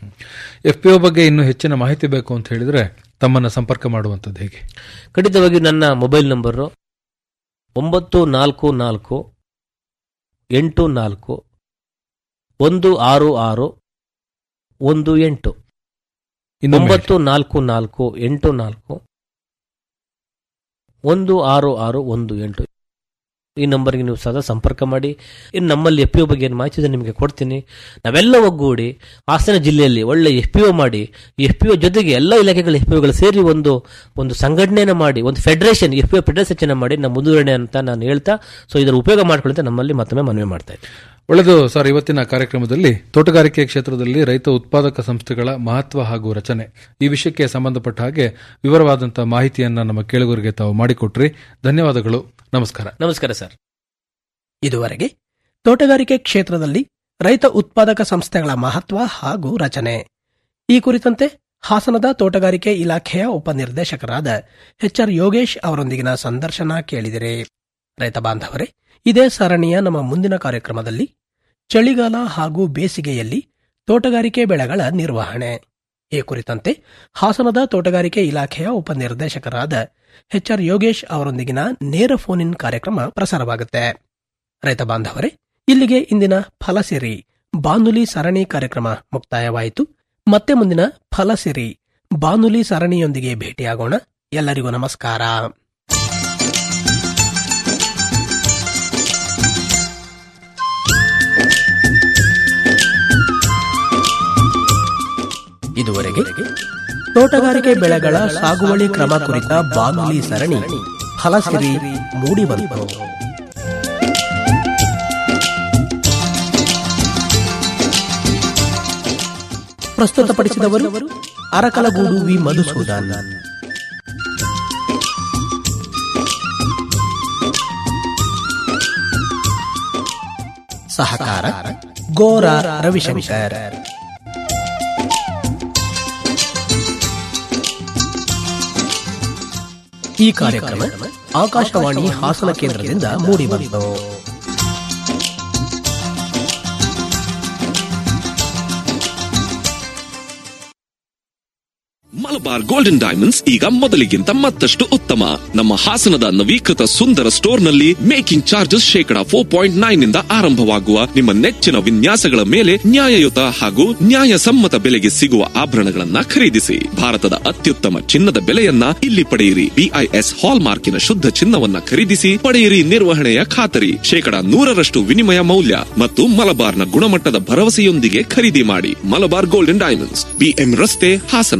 ಎಫ್ ಪಿ ಒ ಬಗ್ಗೆ ಇನ್ನೂ ಹೆಚ್ಚಿನ ಮಾಹಿತಿ ಬೇಕು ಅಂತ ಹೇಳಿದ್ರೆ ತಮ್ಮನ್ನ ಸಂಪರ್ಕ ಮಾಡುವಂತದ್ದು ಹೇಗೆ ಖಂಡಿತವಾಗಿ ನನ್ನ ಮೊಬೈಲ್ ನಂಬರು ಒಂಬತ್ತು ನಾಲ್ಕು ನಾಲ್ಕು ಎಂಟು ನಾಲ್ಕು ಒಂದು ಆರು ಆರು ಒಂದು ಎಂಟು ಇನ್ನೊಮ್ಮೆ ಒಂಬತ್ತು ನಾಲ್ಕು ನಾಲ್ಕು ಎಂಟು ನಾಲ್ಕು ಒಂದು ಆರು ಆರು ಒಂದು ಎಂಟು ಈ ನಂಬರ್ಗೆ ನೀವು ಸದಾ ಸಂಪರ್ಕ ಮಾಡಿ ಇನ್ನು ನಮ್ಮಲ್ಲಿ ಎಫ್ ಪಿ ಒ ಬಗ್ಗೆ ಏನು ಮಾಹಿತಿ ಇದೆ ನಿಮಗೆ ಕೊಡ್ತೀನಿ ನಾವೆಲ್ಲ ಒಗ್ಗೂಡಿ ಹಾಸನ ಜಿಲ್ಲೆಯಲ್ಲಿ ಒಳ್ಳೆ ಎಫ್ ಪಿ ಒ ಮಾಡಿ ಎಫ್ ಪಿ ಒ ಜೊತೆಗೆ ಎಲ್ಲ ಇಲಾಖೆಗಳ ಎಫ್ ಪಿ ಒಗಳು ಸೇರಿ ಒಂದು ಒಂದು ಸಂಘಟನೆಯನ್ನು ಮಾಡಿ ಒಂದು federation F P O federation ಮಾಡಿ ನಮ್ಮ ಮುಂದುವರಣೆ ಅಂತ ನಾನು ಹೇಳ್ತಾ ಸೊ ಇದರ ಉಪಯೋಗ ಮಾಡ್ಕೊಳ್ಳಿ ಅಂತ ನಮ್ಮಲ್ಲಿ ಮತ್ತೊಮ್ಮೆ ಮನವಿ ಮಾಡ್ತಾ ಇದ್ದೀನಿ ಒಳ್ಳೆದು ಸರ್ ಇವತ್ತಿನ ಕಾರ್ಯಕ್ರಮದಲ್ಲಿ ತೋಟಗಾರಿಕೆ ಕ್ಷೇತ್ರದಲ್ಲಿ ರೈತ ಉತ್ಪಾದಕ ಸಂಸ್ಥೆಗಳ ಮಹತ್ವ ಹಾಗೂ ರಚನೆ ಈ ವಿಷಯಕ್ಕೆ ಸಂಬಂಧಪಟ್ಟ ಹಾಗೆ ವಿವರವಾದಂತಹ ಮಾಹಿತಿಯನ್ನ ನಮ್ಮ ಕೇಳುಗರಿಗೆ ತಾವು ಮಾಡಿಕೊಟ್ರಿ ಧನ್ಯವಾದಗಳು ನಮಸ್ಕಾರ ನಮಸ್ಕಾರ ಸರ್ ಇದುವರೆಗೆ ತೋಟಗಾರಿಕೆ ಕ್ಷೇತ್ರದಲ್ಲಿ ರೈತ ಉತ್ಪಾದಕ ಸಂಸ್ಥೆಗಳ ಮಹತ್ವ ಹಾಗೂ ರಚನೆ ಈ ಕುರಿತಂತೆ ಹಾಸನದ ತೋಟಗಾರಿಕೆ ಇಲಾಖೆಯ ಉಪನಿರ್ದೇಶಕರಾದ ಎಚ್ ಆರ್ ಯೋಗೇಶ್ ಅವರೊಂದಿಗಿನ ಸಂದರ್ಶನ ಕೇಳಿದಿರಿ ರೈತ ಬಾಂಧವರೇ ಇದೇ ಸರಣಿಯ ನಮ್ಮ ಮುಂದಿನ ಕಾರ್ಯಕ್ರಮದಲ್ಲಿ ಚಳಿಗಾಲ ಹಾಗೂ ಬೇಸಿಗೆಯಲ್ಲಿ ತೋಟಗಾರಿಕೆ ಬೆಳೆಗಳ ನಿರ್ವಹಣೆ ಈ ಕುರಿತಂತೆ ಹಾಸನದ ತೋಟಗಾರಿಕೆ ಇಲಾಖೆಯ ಉಪನಿರ್ದೇಶಕರಾದ ಎಚ್ಆರ್ ಯೋಗೇಶ್ ಅವರೊಂದಿಗಿನ ನೇರ ಫೋನ್ ಇನ್ ಕಾರ್ಯಕ್ರಮ ಪ್ರಸಾರವಾಗುತ್ತೆ ರೈತ ಬಾಂಧವರೇ ಇಲ್ಲಿಗೆ ಇಂದಿನ ಫಲಸಿರಿ ಬಾನುಲಿ ಸರಣಿ ಕಾರ್ಯಕ್ರಮ ಮುಕ್ತಾಯವಾಯಿತು ಮತ್ತೆ ಮುಂದಿನ ಫಲಸಿರಿ ಬಾನುಲಿ ಸರಣಿಯೊಂದಿಗೆ ಭೇಟಿಯಾಗೋಣ ಎಲ್ಲರಿಗೂ ನಮಸ್ಕಾರ ಇದುವರೆಗೆ ತೋಟಗಾರಿಕೆ ಬೆಳೆಗಳ ಸಾಗುವಳಿ ಕ್ರಮ ಕುರಿತ ಬಾನುಲಿ ಸರಣಿ ಫಲಸಿರಿ ಮೂಡಿಬಂತು ಪ್ರಸ್ತುತಪಡಿಸಿದವರು ಅರಕಲಗೂಡು ವಿ ಮಧುಸೂದನ್ ಸಹಕಾರ ಗೋರ ರವಿಶಂಕರ್ ಈ ಕಾರ್ಯಕ್ರಮ ಆಕಾಶವಾಣಿ ಹಾಸನ ಕೇಂದ್ರದಿಂದ ಮೂಡಿಬಂತು ಮಲಬಾರ್ ಗೋಲ್ಡನ್ ಡೈಮಂಡ್ಸ್ ಈಗ ಮೊದಲಿಗಿಂತ ಮತ್ತಷ್ಟು ಉತ್ತಮ ನಮ್ಮ ಹಾಸನದ ನವೀಕೃತ ಸುಂದರ ಸ್ಟೋರ್ನಲ್ಲಿ ಮೇಕಿಂಗ್ ಚಾರ್ಜಸ್ ಶೇಕಡ ಫೋರ್ ಪಾಯಿಂಟ್ ನೈನ್ ನಿಂದ ಆರಂಭವಾಗುವ ನಿಮ್ಮ ನೆಚ್ಚಿನ ವಿನ್ಯಾಸಗಳ ಮೇಲೆ ನ್ಯಾಯಯುತ ಹಾಗೂ ನ್ಯಾಯಸಮ್ಮತ ಬೆಲೆಗೆ ಸಿಗುವ ಆಭರಣಗಳನ್ನ ಖರೀದಿಸಿ ಭಾರತದ ಅತ್ಯುತ್ತಮ ಚಿನ್ನದ ಬೆಲೆಯನ್ನ ಇಲ್ಲಿ ಪಡೆಯಿರಿ ಬಿಐಎಸ್ ಹಾಲ್ ಮಾರ್ಕಿನ ಶುದ್ಧ ಚಿನ್ನವನ್ನ ಖರೀದಿಸಿ ಪಡೆಯಿರಿ ನಿರ್ವಹಣೆಯ ಖಾತರಿ ಶೇಕಡ ನೂರರಷ್ಟು ವಿನಿಮಯ ಮೌಲ್ಯ ಮತ್ತು ಮಲಬಾರ್ನ ಗುಣಮಟ್ಟದ ಭರವಸೆಯೊಂದಿಗೆ ಖರೀದಿ ಮಾಡಿ ಮಲಬಾರ್ ಗೋಲ್ಡನ್ ಡೈಮಂಡ್ಸ್ ಬಿಎಂ ರಸ್ತೆ ಹಾಸನ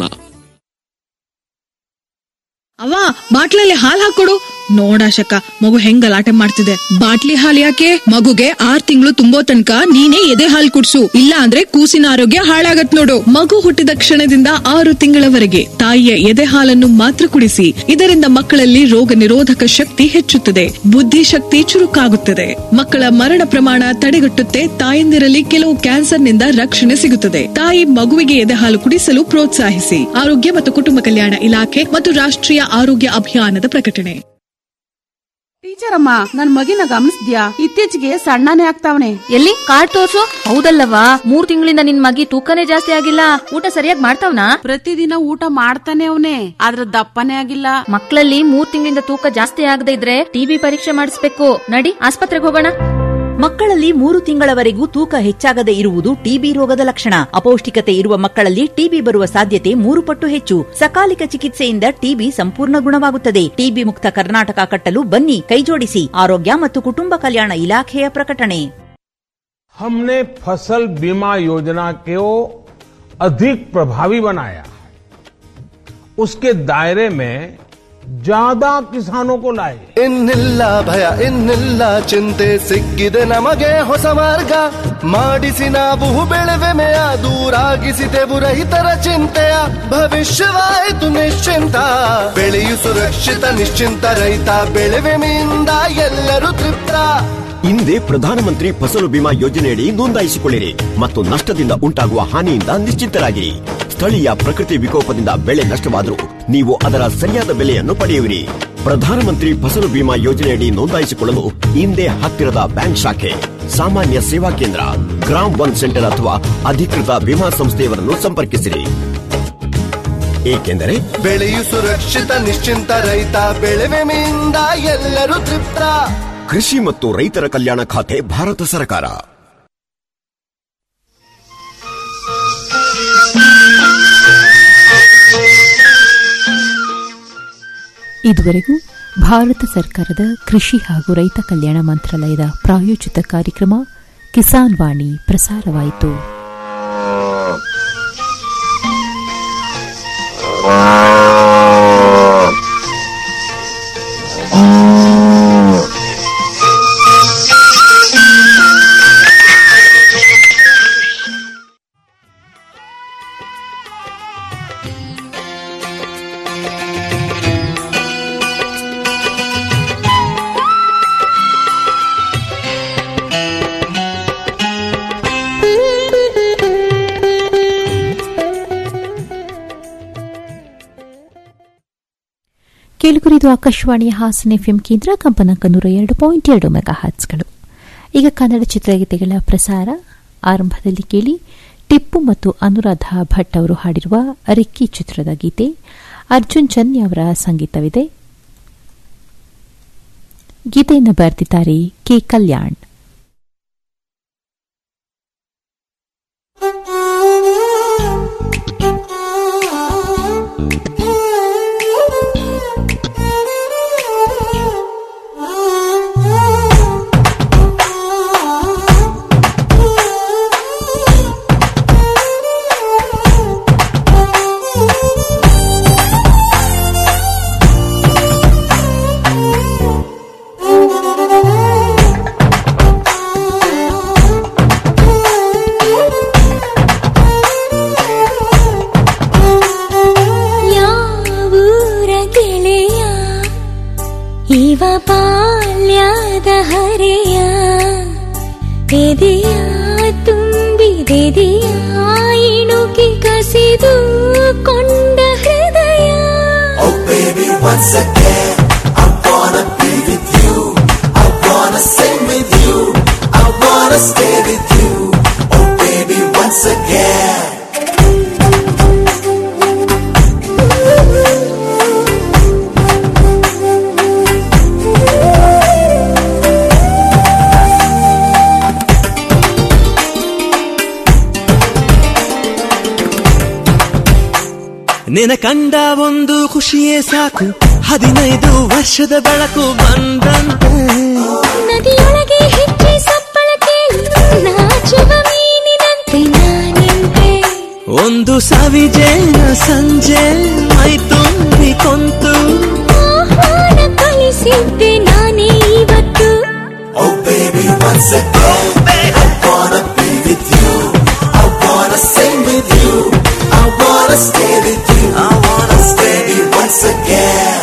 ಅವ ಬಾಟ್ಲಲ್ಲಿ ಹಾಲ್ ಹಾಕೊಡು ನೋಡಾಶಕ ಮಗು ಹೆಂಗ್ ಗಲಾಟೆ ಮಾಡ್ತಿದೆ ಬಾಟ್ಲಿ ಹಾಲ್ ಯಾಕೆ ಮಗುಗೆ ಆರ್ ತಿಂಗಳು ತುಂಬೋ ತನಕ ನೀನೇ ಎದೆ ಹಾಲ್ ಕುಡ್ಸು ಇಲ್ಲ ಅಂದ್ರೆ ಕೂಸಿನ ಆರೋಗ್ಯ ಹಾಳಾಗತ್ ನೋಡು ಮಗು ಹುಟ್ಟಿದ ಕ್ಷಣದಿಂದ ಆರು ತಿಂಗಳವರೆಗೆ ತಾಯಿಯ ಎದೆ ಹಾಲನ್ನು ಮಾತ್ರ ಕುಡಿಸಿ ಇದರಿಂದ ಮಕ್ಕಳಲ್ಲಿ ರೋಗ ನಿರೋಧಕ ಶಕ್ತಿ ಹೆಚ್ಚುತ್ತದೆ ಬುದ್ಧಿಶಕ್ತಿ ಚುರುಕಾಗುತ್ತದೆ ಮಕ್ಕಳ ಮರಣ ಪ್ರಮಾಣ ತಡೆಗಟ್ಟುತ್ತೆ ತಾಯಂದಿರಲ್ಲಿ ಕೆಲವು ಕ್ಯಾನ್ಸರ್ನಿಂದ ರಕ್ಷಣೆ ಸಿಗುತ್ತದೆ ತಾಯಿ ಮಗುವಿಗೆ ಎದೆ ಹಾಲು ಕುಡಿಸಲು ಪ್ರೋತ್ಸಾಹಿಸಿ ಆರೋಗ್ಯ ಮತ್ತು ಕುಟುಂಬ ಕಲ್ಯಾಣ ಇಲಾಖೆ ಮತ್ತು ರಾಷ್ಟ್ರೀಯ ಆರೋಗ್ಯ ಅಭಿಯಾನದ ಪ್ರಕಟಣೆ ಟೀಚರ್ ಅಮ್ಮ ನನ್ ಮಗಿನ ಗಮನಿಸ್ದ್ಯಾ ಇತ್ತೀಚೆಗೆ ಸಣ್ಣನೇ ಆಗ್ತಾವನೆ ಎಲ್ಲಿ ಕಾರ್ಡ್ ತೋರ್ಸು ಹೌದಲ್ಲವಾ ಮೂರ್ ತಿಂಗಳಿಂದ ನಿನ್ ಮಗಿ ತೂಕನೇ ಜಾಸ್ತಿ ಆಗಿಲ್ಲ ಊಟ ಸರಿಯಾಗಿ ಮಾಡ್ತಾವ್ನಾ ಪ್ರತಿದಿನ ಊಟ ಮಾಡ್ತಾನೆ ಅವನೇ ಆದ್ರ ದಪ್ಪನೇ ಆಗಿಲ್ಲ ಮಕ್ಕಳಲ್ಲಿ ಮೂರ್ ತಿಂಗಳಿಂದ ತೂಕ ಜಾಸ್ತಿ ಆಗದೆ ಇದ್ರೆ ಟಿಬಿ ಪರೀಕ್ಷೆ ಮಾಡಿಸ್ಬೇಕು ನಡಿ ಆಸ್ಪತ್ರೆಗೆ ಹೋಗೋಣ ಮಕ್ಕಳಲ್ಲಿ ಮೂರು ತಿಂಗಳವರೆಗೂ ತೂಕ ಹೆಚ್ಚಾಗದೆ ಇರುವುದು ಟಿಬಿ ರೋಗದ ಲಕ್ಷಣ ಅಪೌಷ್ಟಿಕತೆ ಇರುವ ಮಕ್ಕಳಲ್ಲಿ ಟಿಬಿ ಬರುವ ಸಾಧ್ಯತೆ ಮೂರು ಪಟ್ಟು ಹೆಚ್ಚು ಸಕಾಲಿಕ ಚಿಕಿತ್ಸೆಯಿಂದ ಟಿಬಿ ಸಂಪೂರ್ಣ ಗುಣವಾಗುತ್ತದೆ ಟಿಬಿ ಮುಕ್ತ ಕರ್ನಾಟಕ ಕಟ್ಟಲು ಬನ್ನಿ ಕೈಜೋಡಿಸಿ ಆರೋಗ್ಯ ಮತ್ತು ಕುಟುಂಬ ಕಲ್ಯಾಣ ಇಲಾಖೆಯ ಪ್ರಕಟಣೆ हमने फसल बीमा योजना को अधिक प्रभावी बनाया उसके दायरे में ज्यादा किसानों को लाए ಇನ್ನಿಲ್ಲ ಭಯ ಇನ್ನಿಲ್ಲ ಚಿಂತೆ ಸಿಕ್ಕಿದೆ ನಮಗೆ ಹೊಸ ಮಾರ್ಗ ಮಾಡಿಸಿ ನಾವು ಬೆಳೆವೆಮೆಯ ದೂರಾಗಿಸಿದೆವು ರೈತರ ಚಿಂತೆಯ ಭವಿಷ್ಯವಾಯಿತು ನಿಶ್ಚಿಂತ ಬೆಳೆಯು ಸುರಕ್ಷಿತ ನಿಶ್ಚಿಂತ ರೈತ ಬೆಳೆವೆಮೆಯಿಂದ ಎಲ್ಲರೂ ತೃಪ್ತ ಹಿಂದೆ ಪ್ರಧಾನಮಂತ್ರಿ ಫಸಲು ಬಿಮಾ ಯೋಜನೆಯಡಿ ನೋಂದಾಯಿಸಿಕೊಳ್ಳಿರಿ ಮತ್ತು ನಷ್ಟದಿಂದ ಉಂಟಾಗುವ ಹಾನಿಯಿಂದ ನಿಶ್ಚಿತರಾಗಿರಿ ಸ್ಥಳೀಯ ಪ್ರಕೃತಿ ವಿಕೋಪದಿಂದ ಬೆಳೆ ನಷ್ಟವಾದರೂ ನೀವು ಅದರ ಸರಿಯಾದ ಬೆಲೆಯನ್ನು ಪಡೆಯುವಿರಿ ಪ್ರಧಾನಮಂತ್ರಿ ಫಸಲು ಬಿಮಾ ಯೋಜನೆಯಡಿ ನೋಂದಾಯಿಸಿಕೊಳ್ಳಲು ಹಿಂದೆ ಹತ್ತಿರದ ಬ್ಯಾಂಕ್ ಶಾಖೆ ಸಾಮಾನ್ಯ ಸೇವಾ ಕೇಂದ್ರ ಗ್ರಾಮ್ ಒನ್ ಸೆಂಟರ್ ಅಥವಾ ಅಧಿಕೃತ ವಿಮಾ ಸಂಸ್ಥೆಯವರನ್ನು ಸಂಪರ್ಕಿಸಿರಿ ಏಕೆಂದರೆ ಬೆಳೆಯು ಸುರಕ್ಷಿತ ನಿಶ್ಚಿಂತ ರೈತ ಬೆಳೆವೆಮೆಯಿಂದ ಎಲ್ಲರೂ ತೃಪ್ತ ಕೃಷಿ ಮತ್ತು ರೈತರ ಕಲ್ಯಾಣ ಖಾತೆ ಭಾರತ ಸರ್ಕಾರ ಇದುವರೆಗೂ ಭಾರತ ಸರ್ಕಾರದ ಕೃಷಿ ಹಾಗೂ ರೈತ ಕಲ್ಯಾಣ ಮಂತ್ರಾಲಯದ ಪ್ರಾಯೋಜಿತ ಕಾರ್ಯಕ್ರಮ ಕಿಸಾನ್ ವಾಣಿ ಪ್ರಸಾರವಾಯಿತು ಕೇಳುಗರಿದು ಆಕಾಶವಾಣಿಯ ಹಾಸನ ಎಫ್ಎಂ ಕೇಂದ್ರ ಕಂಪನಾಂಕ ನೂರ ಎರಡು ಪಾಯಿಂಟ್ ಎರಡು ಮೆಗಾ ಹರ್ಟ್ಸ್ಗಳು ಈಗ ಕನ್ನಡ ಚಿತ್ರಗೀತೆಗಳ ಪ್ರಸಾರ ಆರಂಭದಲ್ಲಿ ಕೇಳಿ ಟಿಪ್ಪು ಮತ್ತು ಅನುರಾಧ ಭಟ್ ಅವರು ಹಾಡಿರುವ ರಿಕ್ಕಿ ಚಿತ್ರದ ಗೀತೆ ಅರ್ಜುನ್ ಜನ್ಯ ಅವರ ಸಂಗೀತವಿದೆ ಗೀತೆಯನ್ನು ಬರೆದಿದ್ದಾರೆ ಕೆ ಕಲ್ಯಾಣ್ ಯಾವೂರ ಗೆಳೆಯ ಇವ ಬಾಲ್ಯದ ಹರೆಯ ಎದೆಯ ತುಂಬಿದೆದೆಯ ಇಣುಕಿ ಕಸಿದು ಕೊಂಡ ಹೃದಯ Oh baby, once again, I wanna be with you. I wanna sing with you. I wanna stay with you. Oh baby, once again. ನಿನ ಕಂಡ ಒಂದು ಖುಷಿಯೇ ಸಾಕು ಹದಿನೈದು ವರ್ಷದ ಬೆಳಕು ಬಂದಂತೆ ನದಿಯೊಳಗೆ ಹೆಚ್ಚಿ ಸಪ್ಪಳ ಕೇಳಿ ನಾಚುವ ಮೀನಿನಂತೆ ನಾನಿಂತೆ ಒಂದು ಸವಿಜೇನ ಸಂಜೆ ಮೈ ತುಂಬಿ ಕೊಂತು ಆಹ್ವಾನ ಕಳಿಸಿದ್ದೆ ನಾನೇ ಇವತ್ತು Oh baby, once again, I wanna be with you. I wanna sing with you. I wanna stay with you. I wanna stay once again.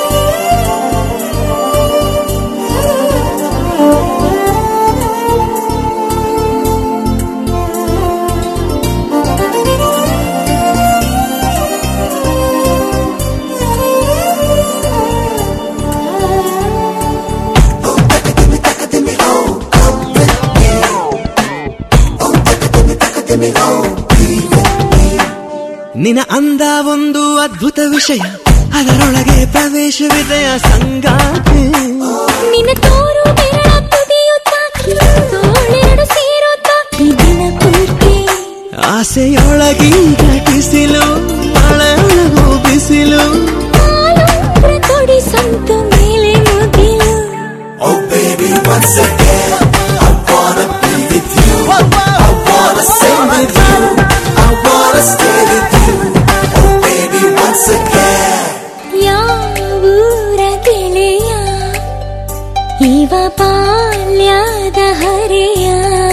ನಿನ ಅಂದ ಒಂದು ಅದ್ಭುತ ವಿಷಯ ಅದರೊಳಗೆ ಪ್ರವೇಶವಿದೆಯ ಸಂಗಾತಿ ನಿನ್ನ ತೋರು ಬೆರಳ ತುದಿಯು ತಾಕಿ ತೋಳೆರಡು ಸೇರೋ ತಾಕಿ ದಿನ ಪೂರ್ತಿ ಆಸೆಯೊಳಗಿ ಘಟಿಸಿಲು ಮಳೆಯೊಳಗು ಬಿಸಿಲು ಆಲೋತ್ರ ತೊಡಿ ಸಂತು ಮೇಲೆ ಮುಗಿಲು Oh baby, once again, I wanna be with you. I wanna sing with you. I wanna stay with you. Oh baby, once again. ಯಾವೂರ ಗೆಳೆಯ ಇವ ಬಾಲ್ಯದ ಹರೆಯ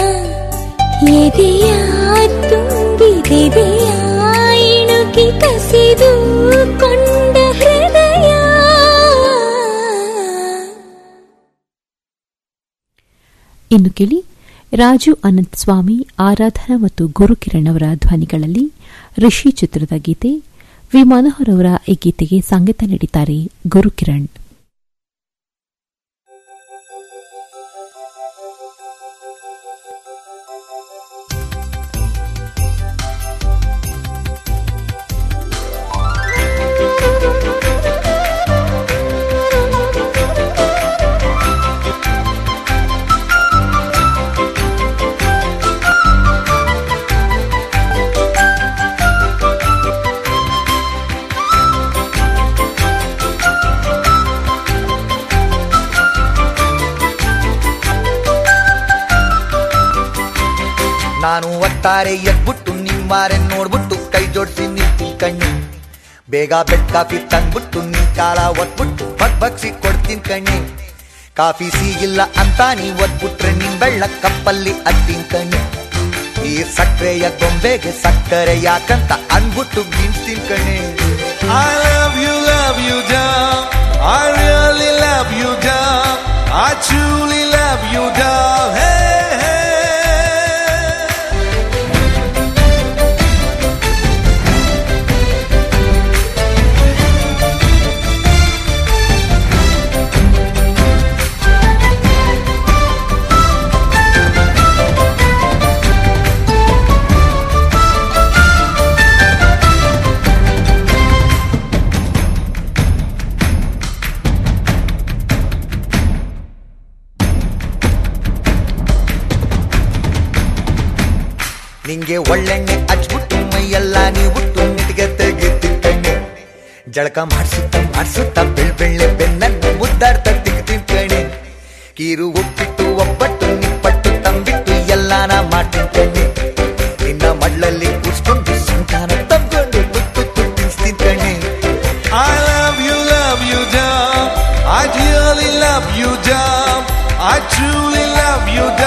ಎದೆಯ ತುಂಬಿದೆದೆಯ ಇಣುಕಿ ಕಸಿದು ಕೊಂಡ ಹೃದಯ ಇನ್ನು ಕೇಳಿ ರಾಜು ಅನಂತ್ ಸ್ವಾಮಿ ಆರಾಧನಾ ಮತ್ತು ಗುರುಕಿರಣ್ ಅವರ ಧ್ವನಿಗಳಲ್ಲಿ ಋಷಿ ಚಿತ್ರದ ಗೀತೆ ವಿ ಮನೋಹರ್ ಅವರ ಈ ಗೀತೆಗೆ ಸಂಗೀತ ನೀಡಿದ್ದಾರೆ ಗುರುಕಿರಣ್ ನಾನು ಒಟ್ಟಾರೆ ಎದ್ಬಿಟ್ಟು ನಿಮ್ಮಾರೆ ನೋಡ್ಬಿಟ್ಟು ಕೈ ಜೋಡಿಸಿ ನಿಂತಿ ಕಣ್ಣು ಬೇಗ ಬೆಡ್ ಕಾಫಿ ತಂದ್ಬಿಟ್ಟು ನಿನ್ ಕಾಲ ಒತ್ಬಿಟ್ಟು ಬಗ್ ಬಗ್ಸಿ ಕೊಡ್ತೀನಿ ಕಣ್ಣೆ ಕಾಫಿ ಸಿಗಿಲ್ಲ ಅಂತ ನೀ ಒದ್ಬಿಟ್ರೆ ನಿನ್ ಬೆಳ್ಳ ಕಪ್ಪಲ್ಲಿ ಅದ್ದಿನ್ ಕಣ್ಣೆ ಈ ಸಕ್ಕರೆಯ ಗೊಂಬೆಗೆ ಸಕ್ಕರೆ ಯಾಕಂತ ಅನ್ಬಿಟ್ಟು ಗಿಣ್ಸ್ತೀನಿ ಕಣ್ಣೆ I love you, love you, doll. I really love you, doll. I truly love you, doll. Hey, hey. ನಿಂಗೆ ಒಳ್ಳೆಣ್ಣೆ ಹಚ್ಬಿಟ್ಟು ಮೈಯೆಲ್ಲ ನೀವು ಬಿಟ್ಟು ನಿಟ್ಗೆ ತೆಗೆದು ಕಣ್ಣೆ ಜಳಕ ಮಾಡಿಸುತ್ತ ಮಾಡಿಸುತ್ತ ಬೆಳ್ ಬೆಳ್ಳೆ ಬೆನ್ನನ್ನು ಮುದ್ದಾಡ್ತ ತೆಗ್ದು ಕಣೆ ಕೀರು ಉಪ್ಪಿಟ್ಟು ಒಬ್ಬಟ್ಟು ನಿಪ್ಪಟ್ಟು ತಂಬಿಟ್ಟು ಎಲ್ಲಾನ ಮಾಡ್ತೀನಿ ಕಣ್ಣೆ ನಿನ್ನ ಮಡ್ಲಲ್ಲಿ ಕೂರ್ಸ್ಕೊಂಡು ಸಂತಾನ ತಬ್ಕೊಂಡು ತುತ್ತು ತುತ್ತಿಸ್ತೀನಿ ಕಣ್ಣೆ I love you, love you, doll. I dearly love you, doll. I truly love you, doll.